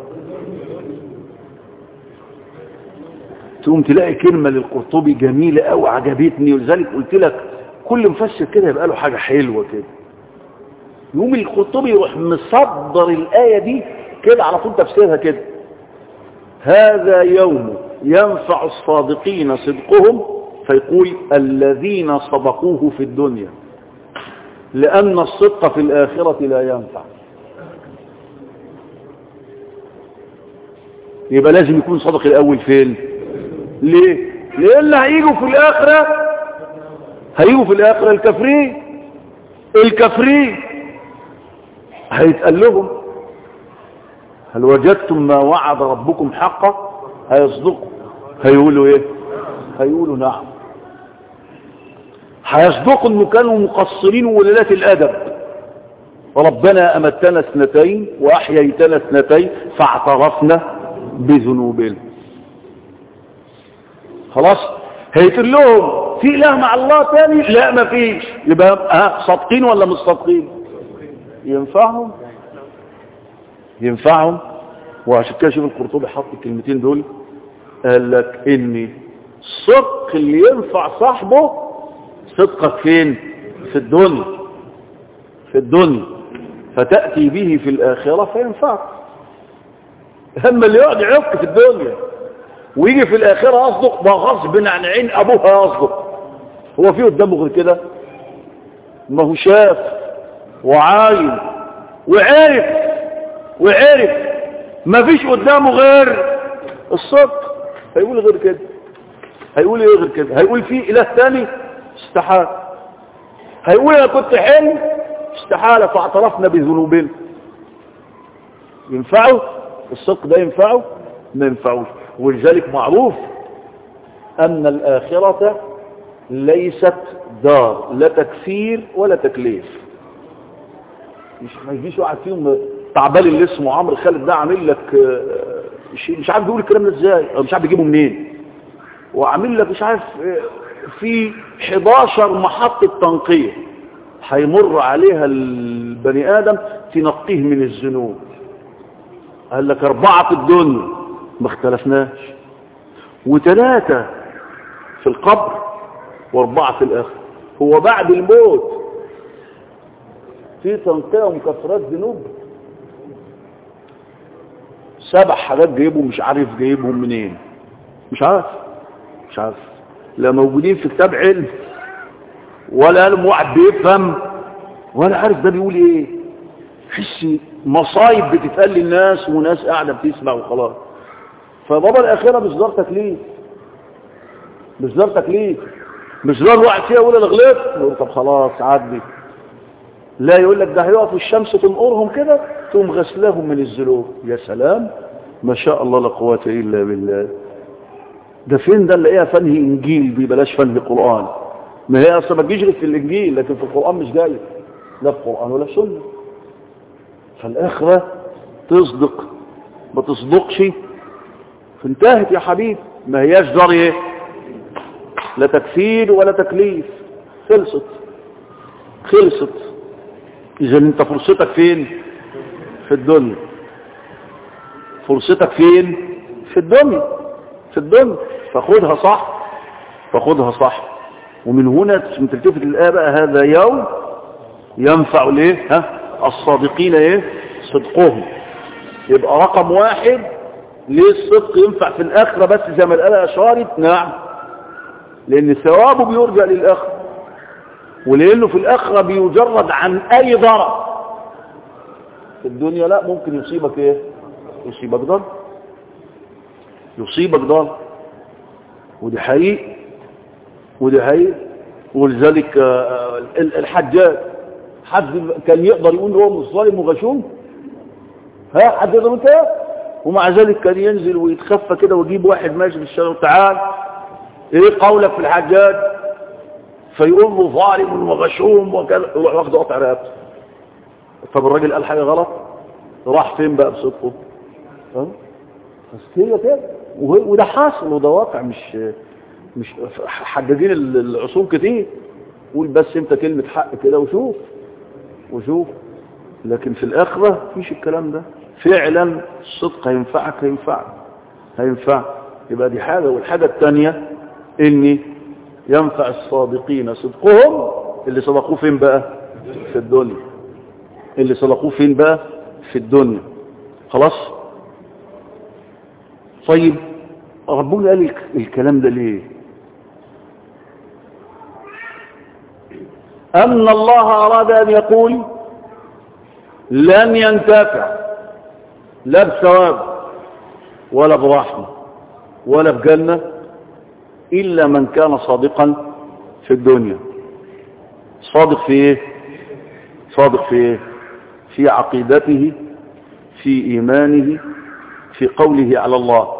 تقوم تلاقي كلمة للقرطبي جميلة أو عجبتني ولذلك قلت لك كل مفسر كده يبقى له حاجة حلوة كده يقوم القرطبي يروح مصدر الآية دي كده على طول تفسيرها كده هذا يوم ينفع الصادقين صدقهم فيقول الذين صدقوه في الدنيا لأن الصدق في الآخرة لا ينفع يبقى لازم يكون صدق الأول فين ليه لأن هيجوا في الآخرة هيجوا في الآخرة الكفرين الكفرين هيتقال لهم هل وجدتم ما وعد ربكم حقا هيصدقوا هيقولوا ايه هيقولوا نعم هيصدقوا انه كانوا مقصرين وللات الادب ربنا امتنا اثنتين واحييتنا اثنتين فاعترفنا بذنوبنا خلاص هيقول لهم في اله مع الله تاني لا ما فيش يبقى ها صادقين ولا مش صادقين ينفعهم ينفعهم وعشان كده شوف القرطبي حط الكلمتين دول قال لك ان الصدق اللي ينفع صاحبه صدقك فين في الدنيا في الدنيا فتأتي به في الآخرة فينفعك اما اللي يقعد يعك في الدنيا ويجي في الآخرة أصدق ده غصب عن عين أبوها يصدق هو في قدامه غير كده ما هو شاف وعاين وعرف وعرف ما فيش قدامه غير الصدق هيقول غير كده هيقول ايه غير كده هيقول في اله تاني استحال هيقول انا كنت حلم استحالة فاعترفنا بذنوبنا ينفعه الصدق ده ينفعه ما ينفعوش ولذلك معروف ان الاخرة ليست دار لا تكفير ولا تكليف مش ما يجيش واحد فيهم تعبان اللي اسمه عمرو خالد ده عامل لك مش عارف بيقول الكلام ده ازاي او مش عارف يجيبه منين وعامل لك مش عارف في 11 محطة تنقية هيمر عليها البني آدم تنقيه من الذنوب قال لك أربعة في الدنيا ما اختلفناش وثلاثة في القبر وأربعة في الآخر هو بعد الموت في تنقية ومكفرات ذنوب سبع حاجات جايبهم مش عارف جايبهم منين مش عارف مش عارف لا موجودين في كتاب علم ولا قالوا واحد بيفهم ولا عارف ده بيقول ايه حس مصايب بتتقال للناس وناس قاعده بتسمع وخلاص فبابا الاخره مش دار تكليف مش دار تكليف مش دار واحد فيها يقول انا غلطت يقول طب خلاص عدي لا يقول لك ده هيقف الشمس تنقرهم كده تقوم غسلهم من الذنوب يا سلام ما شاء الله لا قوه الا بالله ده فين ده نلاقيها فنه انجيل دي بلاش فنه قران ما هي اصلا ما تجيش في الانجيل لكن في القران مش جاي لا في القران ولا سنه فالاخره تصدق ما تصدقش فانتهت يا حبيبي ما هياش دار ايه لا تكفير ولا تكليف خلصت خلصت اذا انت فرصتك فين في الدنيا فرصتك فين في الدنيا في الدنيا فخدها صح فخدها صح ومن هنا تلتفت الآية بقى هذا يوم ينفع ليه ها الصادقين ايه صدقهم يبقى رقم واحد ليه الصدق ينفع في الآخرة بس زي ما الآية أشارت نعم لأن ثوابه بيرجع للآخرة ولأنه في الآخرة بيجرد عن أي ضرر في الدنيا لا ممكن يصيبك ايه يصيبك ضرر يصيبك ضرر ودي حقيقي ودي حقيقي ولذلك الحجاج حد كان يقدر يقول هو مش ظالم وغشوم ها حد يقدر يقول كده ومع ذلك كان ينزل ويتخفى كده ويجيب واحد ماشي في الشارع تعال ايه قولك في الحجاج فيقول له ظالم وغشوم وكذا يروح واخده قطع رقبته طب الراجل قال حاجه غلط راح فين بقى بصدقه ها بس هي كده وده حاصل وده واقع مش مش حجاجين العصور كتير قول بس انت كلمة حق كده وشوف وشوف لكن في الآخرة فيش الكلام ده فعلا الصدق هينفعك هينفعك هينفع يبقى دي حاجة والحاجة الثانية اني ينفع الصادقين صدقهم اللي صدقوه فين بقى في الدنيا اللي صدقوه فين بقى في الدنيا خلاص طيب ربنا قال الكلام ده ليه أن الله أراد أن يقول لن ينتفع لا بثواب ولا برحمة ولا بجنة إلا من كان صادقا في الدنيا صادق في إيه صادق في إيه في عقيدته في إيمانه في قوله على الله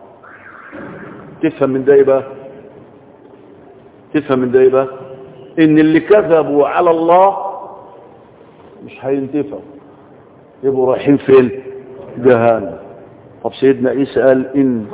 تفهم من ده ايه بقى تفهم من ده ايه بقى ان اللي كذبوا على الله مش هينتفعوا يبقوا رايحين فين جهنم طب سيدنا عيسى قال ان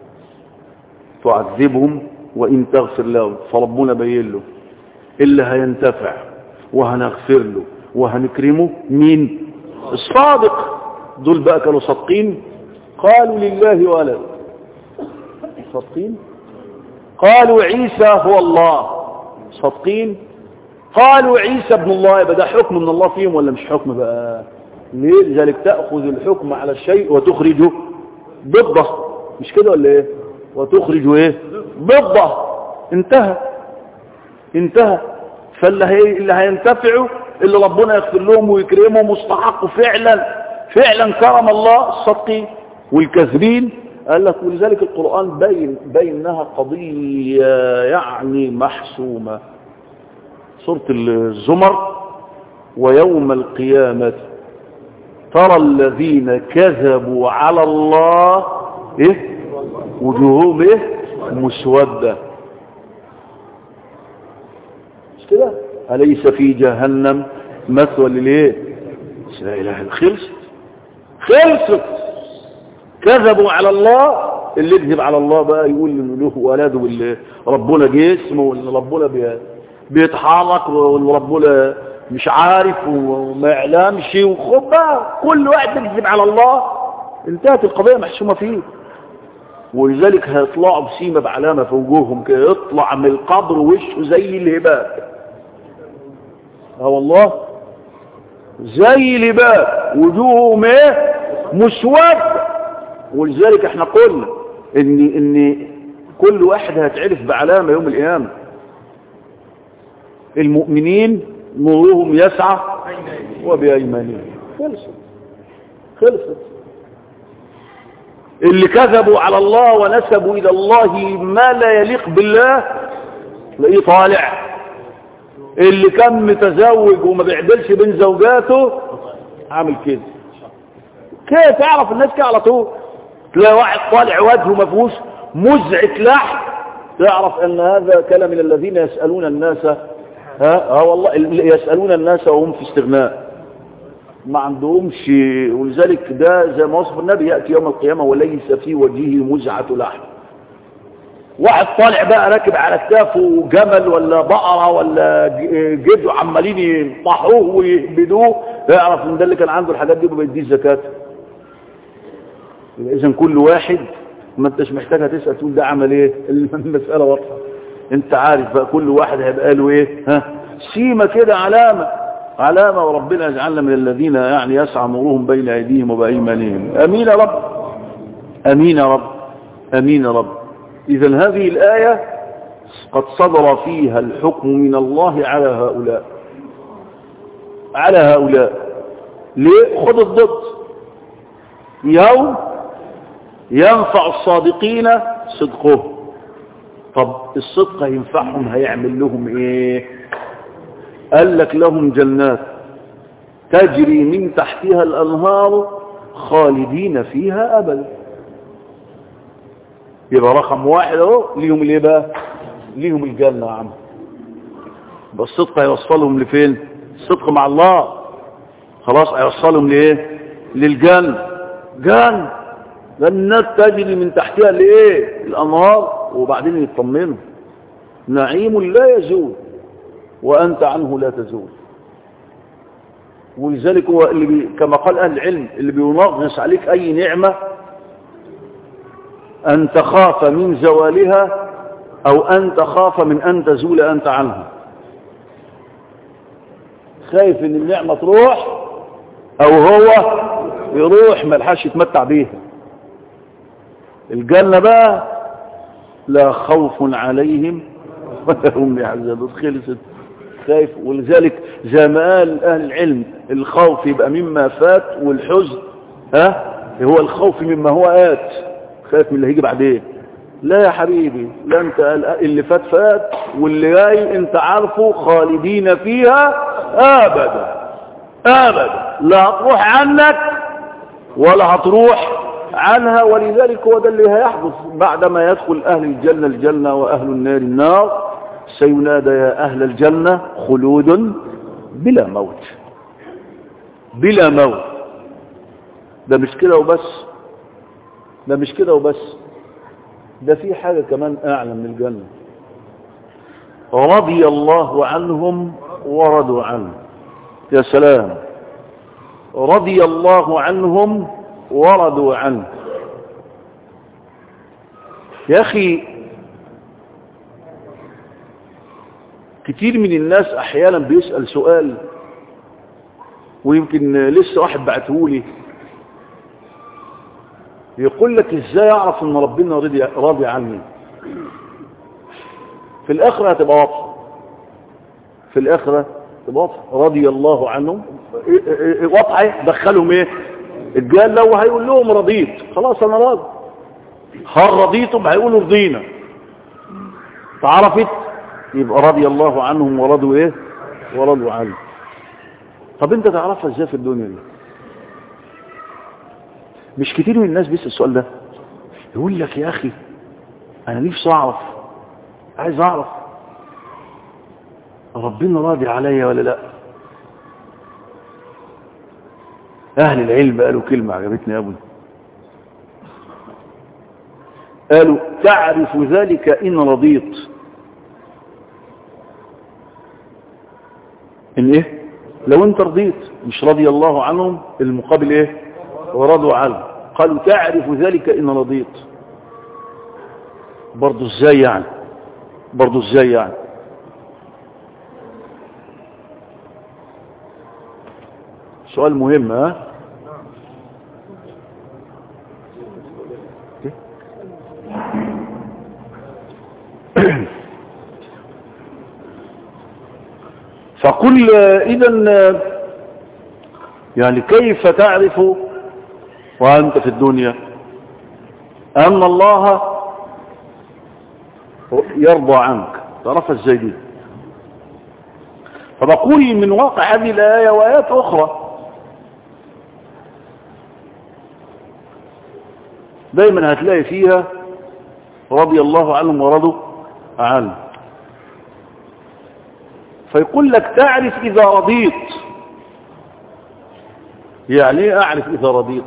تعذبهم وان تغفر لهم فربنا بين له اللي هينتفع وهنغفر له وهنكرمه مين الصادق دول بقى كانوا صادقين قالوا لله ولد صادقين قالوا عيسى هو الله صادقين قالوا عيسى ابن الله يبقى ده حكم من الله فيهم ولا مش حكم بقى ليه لذلك تأخذ الحكم على الشيء وتخرجه ضده مش كده ولا ايه وتخرجه ايه ضده انتهى انتهى فاللي هي اللي هينتفعوا اللي ربنا يغفر لهم ويكرمهم واستحقوا فعلا فعلا كرم الله الصدقين والكاذبين قال لك ولذلك القرآن بين بينها قضية يعني محسومة سورة الزمر ويوم القيامة ترى الذين كذبوا على الله ايه وجوههم ايه مسودة مش كده أليس في جهنم مثوى لليه لا إله إلا خلصت خلصت كذبوا على الله اللي يكذب على الله بقى يقول انه له ولاده واللي ربنا جسم وان ربنا بي- بيتحرك وان ربنا مش عارف وما يعلمش وخد بقى كل واحد بيكذب على الله انتهت القضيه محسومه فيه ولذلك هيطلعوا بسيمه بعلامه في وجوههم كده يطلع من القبر وشه زي الهباء اه والله زي الهباء وجوههم ايه مسود ولذلك احنا قلنا ان ان كل واحد هيتعرف بعلامه يوم القيامه المؤمنين نورهم يسعى وبأيمانهم خلصت خلصت اللي كذبوا على الله ونسبوا إلى الله ما لا يليق بالله تلاقيه طالع اللي كان متزوج وما بيعدلش بين زوجاته عامل كده كده تعرف الناس كده على طول تلاقي واحد طالع وجهه ما فيهوش مزعة لحم تعرف ان هذا كان من الذين يسألون الناس ها اه والله يسألون الناس وهم في استغناء ما عندهمش ولذلك ده زي ما وصف النبي يأتي يوم القيامة وليس في وجهه مزعة لحم واحد طالع بقى راكب على كتافه جمل ولا بقرة ولا جد عمالين يطحوه ويهبدوه يعرف ان ده اللي كان عنده الحاجات دي ما بيديش زكاة اذا كل واحد ما انتش محتاجها تسأل تقول ده عمل ايه المسألة واضحة انت عارف بقى كل واحد هيبقى له ايه ها سيمة كده علامة علامة وربنا يجعلنا من الذين يعني يسعى نورهم بين ايديهم وبأيمانهم امين يا رب امين يا رب امين يا رب اذا هذه الآية قد صدر فيها الحكم من الله على هؤلاء على هؤلاء ليه خذ الضد يوم ينفع الصادقين صدقهم طب الصدق هينفعهم هيعمل لهم ايه قال لك لهم جنات تجري من تحتها الانهار خالدين فيها ابدا يبقى رقم واحد اهو ليهم الايه بقى ليهم الجنه يا عم بس الصدق هيوصلهم لفين الصدق مع الله خلاص هيوصلهم لايه للجنه جنه جنات تجري من تحتها الايه الانهار وبعدين يطمنوا نعيم لا يزول وانت عنه لا تزول ولذلك هو اللي بي كما قال اهل العلم اللي بينغص عليك اي نعمه ان تخاف من زوالها او ان تخاف من ان تزول انت عنها خايف ان النعمه تروح او هو يروح ما لحقش يتمتع بيها الجنة بقى لا خوف عليهم ولا هم يحزنون خلصت خايف ولذلك زي ما قال أهل العلم الخوف يبقى مما فات والحزن ها هو الخوف مما هو آت خايف من اللي هيجي بعدين لا يا حبيبي لا انت اللي فات فات واللي جاي انت عارفه خالدين فيها ابدا ابدا لا هتروح عنك ولا هتروح عنها ولذلك هو ده اللي هيحدث بعدما يدخل أهل الجنة الجنة وأهل النار النار سينادى يا أهل الجنة خلود بلا موت بلا موت ده مش كده وبس ده مش كده وبس ده في حاجة كمان أعلى من الجنة رضي الله عنهم ورضوا عنه يا سلام رضي الله عنهم ورضوا عنه يا أخي كتير من الناس أحيانا بيسأل سؤال ويمكن لسه واحد بعتهولي يقول لك ازاي اعرف ان ربنا راضي راضي عني في الاخره هتبقى واضحه في الآخرة واضح رضي الله عنهم واضح دخلهم ايه الجال لو هيقول لهم رضيت خلاص انا راضي هل رضيتم هيقولوا رضينا تعرفت يبقى رضي الله عنهم ورضوا ايه ورضوا عنه طب انت تعرفها ازاي في الدنيا دي مش كتير من الناس بيسأل السؤال ده يقول لك يا اخي انا نفسي اعرف عايز اعرف ربنا راضي عليا ولا لا اهل العلم قالوا كلمة عجبتني يا ابني قالوا تعرف ذلك ان رضيت ان ايه لو انت رضيت مش رضي الله عنهم المقابل ايه ورضوا عنه قالوا تعرف ذلك ان رضيت برضو ازاي يعني برضو ازاي يعني سؤال مهم ها فقل اذا يعني كيف تعرف وانت في الدنيا ان الله يرضى عنك تعرفها ازاي دي فبقول من واقع هذه الآية وآيات أخرى دايما هتلاقي فيها رضي الله عنهم ورضوا عنه فيقول لك تعرف إذا رضيت يعني ايه أعرف إذا رضيت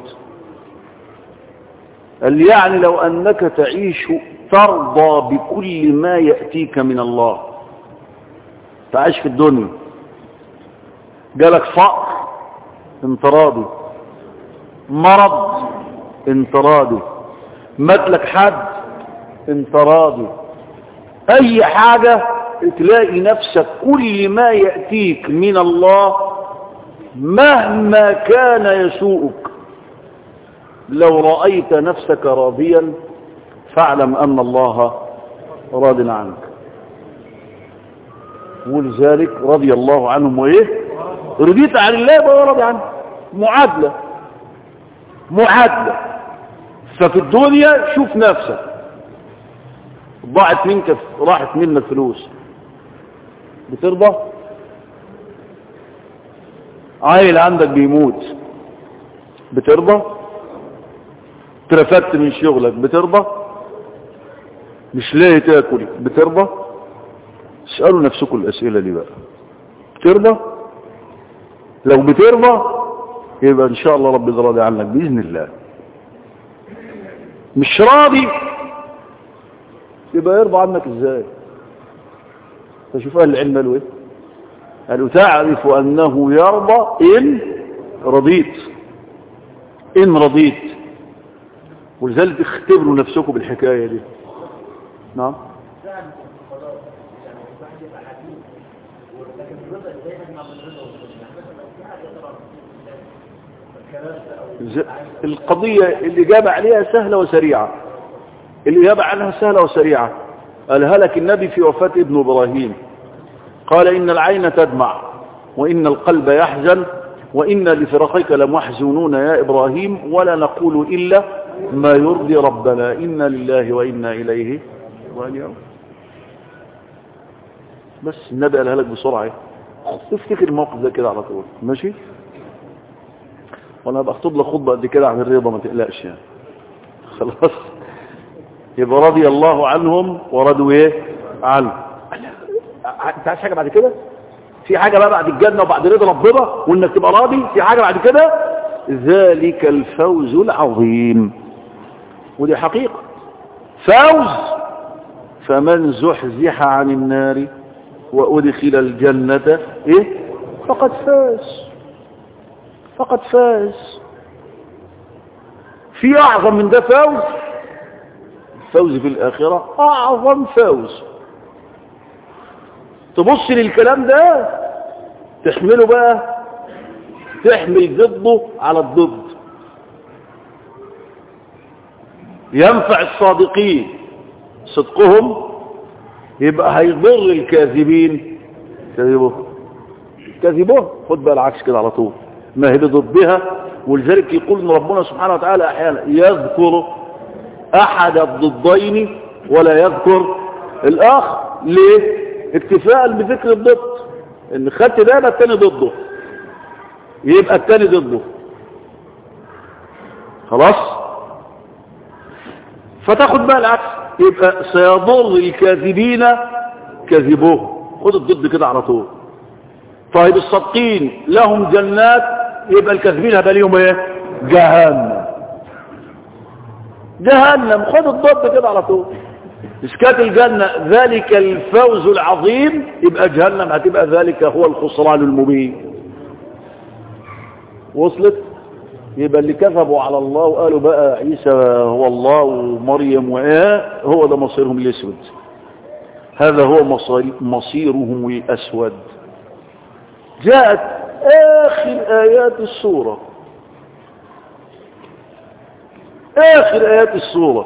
قال يعني لو أنك تعيش ترضى بكل ما يأتيك من الله تعيش في الدنيا جالك فقر انت راضي مرض انت راضي مات لك حد انت راضي اي حاجة تلاقي نفسك كل ما يأتيك من الله مهما كان يسوءك لو رأيت نفسك راضيا فاعلم أن الله راض عنك ولذلك رضي الله عنهم وإيه رضيت عن الله بقى راضي عنه معادلة معادلة ففي الدنيا شوف نفسك ضاعت منك راحت منك فلوس بترضى عيل عندك بيموت بترضى ترفدت من شغلك بترضى مش لاقي تاكل بترضى اسألوا نفسكم الأسئلة دي بقى بترضى لو بترضى يبقى ان شاء الله رب راضي عنك بإذن الله مش راضي يبقى يرضى عنك ازاي فشوف اهل العلم قالوا ايه قالوا تعرف انه يرضى ان رضيت ان رضيت ولذلك اختبروا نفسكم بالحكاية دي نعم القضية الإجابة عليها سهلة وسريعة الإجابة عنها سهلة وسريعة قالها لك النبي في وفاة ابن إبراهيم قال إن العين تدمع وإن القلب يحزن وإن لفرقك لمحزونون يا إبراهيم ولا نقول إلا ما يرضي ربنا إنا لله وإنا إليه راجعون بس النبي قالها لك بسرعة افتكر الموقف ده كده على طول ماشي وانا بخطب لك خطبه قد كده عن الرضا ما تقلقش يعني خلاص يبقى رضي الله عنهم ورضوا ايه عنه انت عايز حاجه بعد كده في حاجه بقى بعد الجنه وبعد رضا ربنا وانك تبقى راضي في حاجه بعد كده ذلك الفوز العظيم ودي حقيقه فوز فمن زحزح عن النار وادخل الجنه ايه فقد فاز فقد فاز في أعظم من ده فوز الفوز في الآخرة أعظم فوز تبص للكلام ده تحمله بقى تحمل ضده على الضد ينفع الصادقين صدقهم يبقى هيضر الكاذبين كذبوه كذبوه خد بقى العكس كده على طول ما هي ضدها ولذلك يقول ان ربنا سبحانه وتعالى احيانا يذكر احد الضدين ولا يذكر الاخر ليه اكتفاء بذكر الضد ان خدت ده يبقى التاني ضده يبقى التاني ضده خلاص فتاخد بقى العكس يبقى سيضر الكاذبين كذبوه خد الضد كده على طول طيب الصادقين لهم جنات يبقى الكاذبين هبقى ليهم ايه جهنم جهنم خد الضد كده على طول اسكات الجنة ذلك الفوز العظيم يبقى جهنم هتبقى ذلك هو الخسران المبين وصلت يبقى اللي كذبوا على الله وقالوا بقى عيسى هو الله ومريم وايه هو ده مصيرهم الاسود هذا هو مصيرهم الاسود جاءت اخر ايات السورة اخر ايات السورة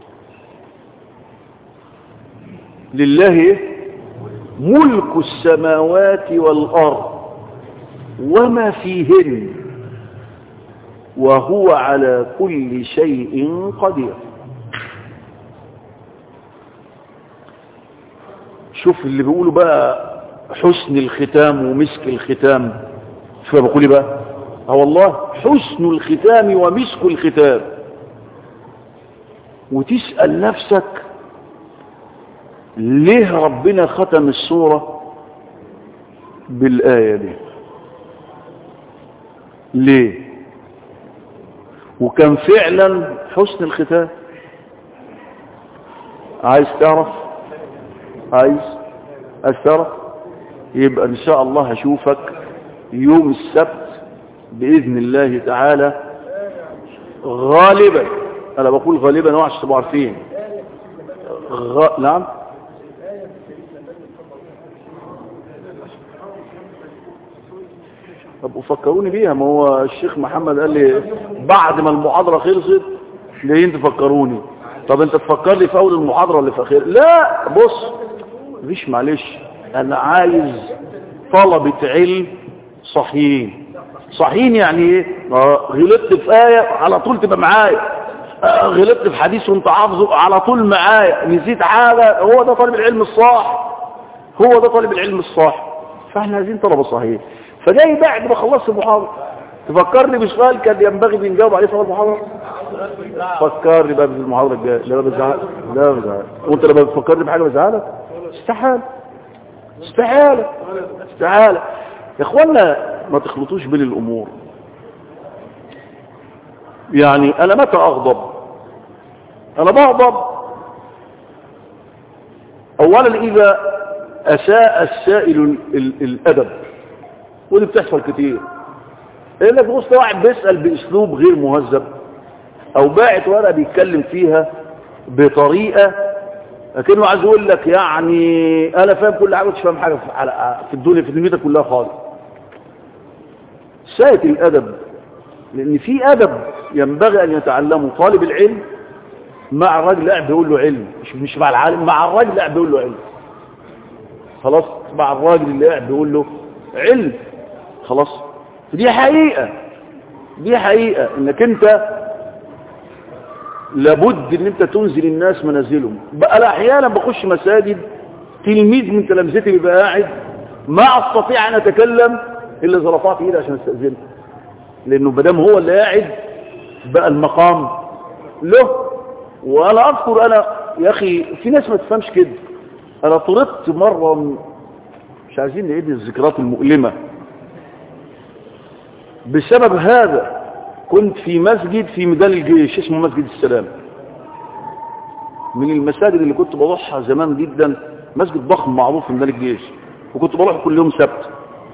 لله ملك السماوات والارض وما فيهن وهو على كل شيء قدير شوف اللي بيقولوا بقى حسن الختام ومسك الختام شو بقول بقى اه والله حسن الختام ومسك الختام وتسأل نفسك ليه ربنا ختم السورة بالآية دي ليه وكان فعلا حسن الختام عايز تعرف عايز عايز تعرف يبقى ان شاء الله هشوفك يوم السبت باذن الله تعالى غالبا انا بقول غالبا اوعى تبقوا عارفين غ... نعم طب وفكروني بيها ما هو الشيخ محمد قال لي بعد ما المحاضرة خلصت جايين تفكروني طب انت تفكر لي في اول المحاضرة ولا في اخر لا بص مفيش معلش انا عايز طلبة علم صحيين صحيين يعني ايه غلطت في آية على طول تبقى معايا غلطت في حديث وانت حافظه على طول معايا نسيت حاجة هو ده طالب العلم الصح هو ده طالب العلم الصح فاحنا عايزين طلبة صحيح فجاي بعد ما خلصت المحاضرة تفكرني بسؤال كان ينبغي نجاوب عليه في المحاضرة فكرني بقى بالمحاضرة الجاية لا بزعل لا بزعل وانت لما بتفكرني بحاجة بزعلك استحال استحالة استحالة يا اخوانا ما تخلطوش بين الامور يعني انا متى اغضب انا بغضب اولا اذا اساء السائل الادب ودي بتحصل كتير انك بص واحد بيسأل باسلوب غير مهذب او باعت ورقه بيتكلم فيها بطريقة لكنه عايز يقول لك يعني انا فاهم كل حاجة مش فاهم حاجة في الدنيا في دنيتك كلها خالص ساية الادب لان في ادب ينبغي ان يتعلمه طالب العلم مع الراجل قاعد بيقول له علم مش مش مع العالم مع الراجل قاعد بيقول له علم خلاص مع الراجل اللي قاعد بيقول له علم خلاص دي حقيقة دي حقيقة انك انت لابد ان انت تنزل الناس منازلهم بقى انا احيانا بخش مساجد تلميذ من تلامذتي بيبقى قاعد ما استطيع ان اتكلم الا اذا رفعت ايدي عشان استاذنه لانه ما دام هو اللي قاعد بقى المقام له وانا اذكر انا يا اخي في ناس ما تفهمش كده انا طردت مره مش عايزين نعيد الذكريات المؤلمه بسبب هذا كنت في مسجد في ميدان الجيش اسمه مسجد السلام من المساجد اللي كنت بروحها زمان جدا مسجد ضخم معروف في ميدان الجيش وكنت بروح كل يوم سبت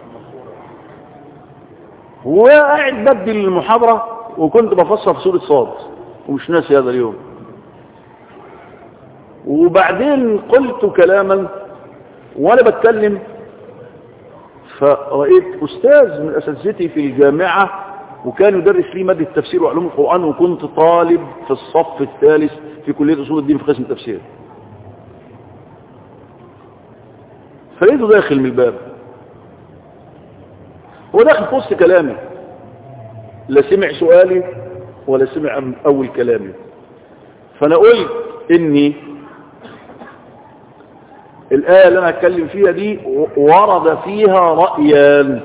وقاعد بدل المحاضرة وكنت بفصل في سورة صاد ومش ناسي هذا اليوم وبعدين قلت كلاما وانا بتكلم فرأيت أستاذ من أساتذتي في الجامعة وكان يدرس لي مادة التفسير وعلوم القرآن وكنت طالب في الصف الثالث في كلية أصول الدين في قسم التفسير فلقيته داخل من الباب هو داخل في وسط كلامي لا سمع سؤالي ولا سمع أول كلامي فأنا قلت إني الآية اللي أنا أتكلم فيها دي ورد فيها رأيان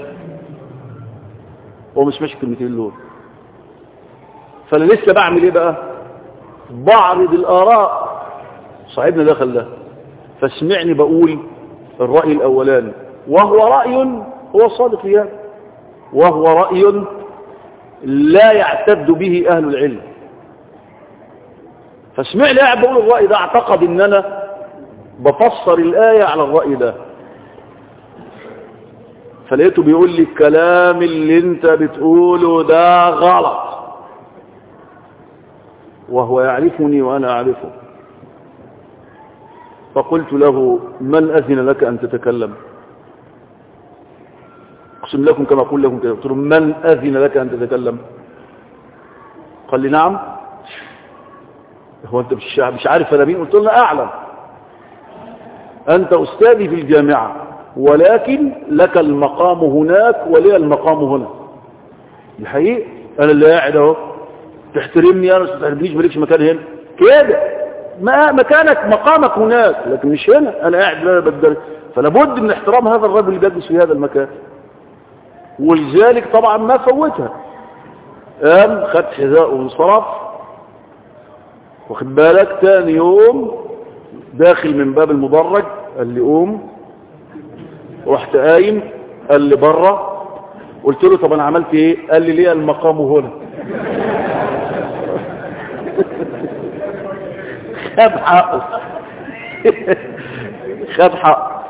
هو مش ماشي كلمتين دول فأنا لسه بعمل إيه بقى بعرض الآراء صاحبنا دخل ده فاسمعني بقول الرأي الأولاني وهو رأي هو صادق فيها وهو رأي لا يعتد به أهل العلم فاسمعني قاعد بقول الرأي ده اعتقد ان انا بفسر الآية على الرأي ده فلقيته بيقول لي الكلام اللي انت بتقوله ده غلط وهو يعرفني وانا اعرفه فقلت له من اذن لك ان تتكلم اقسم لكم كما اقول لكم كده قلت له من اذن لك ان تتكلم قال لي نعم هو انت مش مش عارف انا مين قلت له اعلم انت استاذي في الجامعه ولكن لك المقام هناك ولي المقام هنا الحقيقه انا اللي قاعد اهو تحترمني انا ما تحترمنيش مالكش مكان هنا كده ما مكانك مقامك هناك لكن مش هنا انا قاعد لا بدل فلا بد من احترام هذا الرجل اللي بيجلس في هذا المكان ولذلك طبعا ما فوتها قام خد حذاءه وانصرف واخد بالك تاني يوم داخل من باب المدرج قال لي قوم رحت قايم قال لي بره قلت له طب انا عملت ايه قال لي ليه المقام هنا خد حقه خد حقه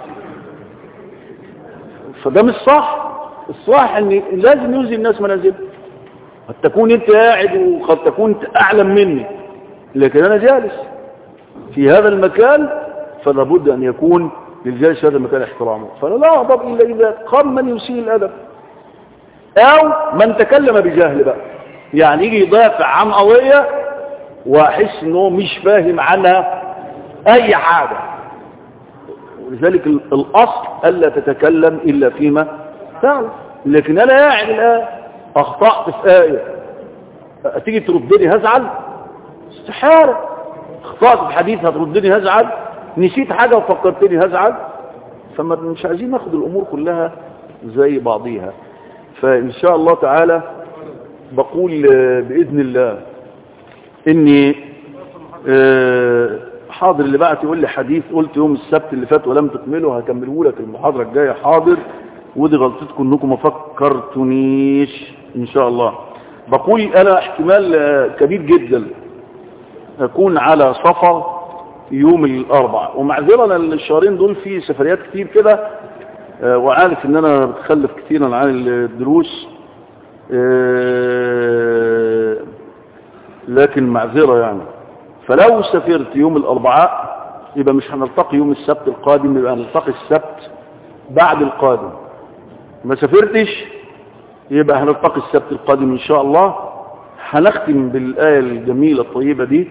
فده مش صح الصح ان لازم يوزي الناس منازل قد تكون انت قاعد وقد تكون اعلم مني لكن انا جالس في هذا المكان فلا بد ان يكون للجالس في هذا المكان احترامه فانا لا اغضب الا اذا قام من يسيء الادب او من تكلم بجهل بقى يعني يجي يدافع عن قضيه واحس انه مش فاهم عنها اي حاجه ولذلك الاصل الا تتكلم الا فيما تعلم لكن انا قاعد الان اخطات في ايه تيجي تردني هزعل استحاله اخطات في حديث هتردني هزعل نسيت حاجه وفكرتني هزعل فما مش عايزين ناخد الامور كلها زي بعضيها فان شاء الله تعالى بقول باذن الله اني حاضر اللي بعت يقول لي حديث قلت يوم السبت اللي فات ولم تكمله هكمله لك المحاضره الجايه حاضر ودي غلطتكم انكم ما فكرتونيش ان شاء الله بقول انا احتمال كبير جدا اكون على سفر يوم الاربع ومعذرة الشهرين دول في سفريات كتير كده وعارف ان انا بتخلف كثيرا عن الدروس لكن معذرة يعني فلو سافرت يوم الاربعاء يبقى مش هنلتقي يوم السبت القادم يبقى هنلتقي السبت بعد القادم ما سافرتش يبقى هنلتقي السبت القادم ان شاء الله هنختم بالآية الجميلة الطيبة دي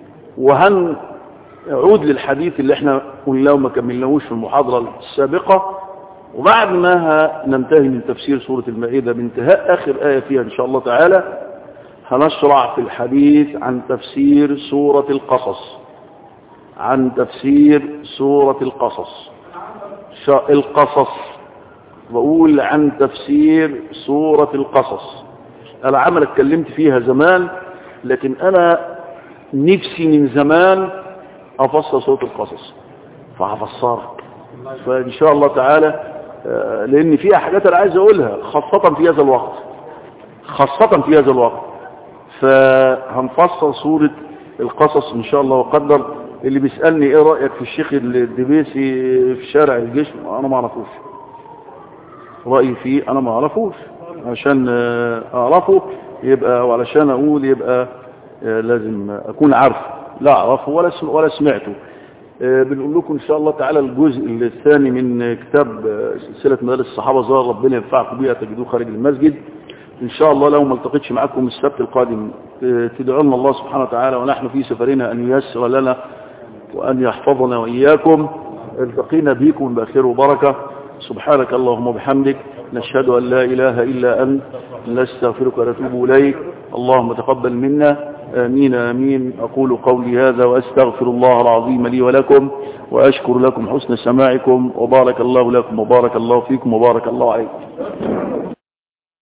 وهنعود للحديث اللي احنا قلناه وما كملناهوش في المحاضرة السابقة وبعد ما ننتهي من تفسير سورة المائدة بانتهاء آخر آية فيها إن شاء الله تعالى هنشرع في الحديث عن تفسير سورة القصص عن تفسير سورة القصص القصص بقول عن تفسير سورة القصص أنا عمل اتكلمت فيها زمان لكن أنا نفسي من زمان أفسر سورة القصص فهفسرك فإن شاء الله تعالى لأن فيها حاجات أنا عايز أقولها خاصة في هذا الوقت خاصة في هذا الوقت فهنفسر سورة القصص إن شاء الله وقدر اللي بيسألني إيه رأيك في الشيخ الدبيسي في شارع الجيش أنا ما أعرفوش رأيي فيه أنا ما أعرفوش عشان أعرفه يبقى وعلشان أقول يبقى لازم أكون عارف لا أعرفه ولا ولا سمعته بنقول لكم إن شاء الله تعالى الجزء الثاني من كتاب سلسلة مدارس الصحابة ظهر ربنا ينفعكم بيها تجدوه خارج المسجد إن شاء الله لو ما التقيتش معكم السبت القادم تدعو لنا الله سبحانه وتعالى ونحن في سفرنا أن ييسر لنا وأن يحفظنا وإياكم التقينا بكم بخير وبركة سبحانك اللهم وبحمدك نشهد أن لا إله إلا أنت نستغفرك ونتوب إليك اللهم تقبل منا آمين آمين أقول قولي هذا وأستغفر الله العظيم لي ولكم وأشكر لكم حسن سماعكم وبارك الله لكم وبارك الله فيكم وبارك الله عليكم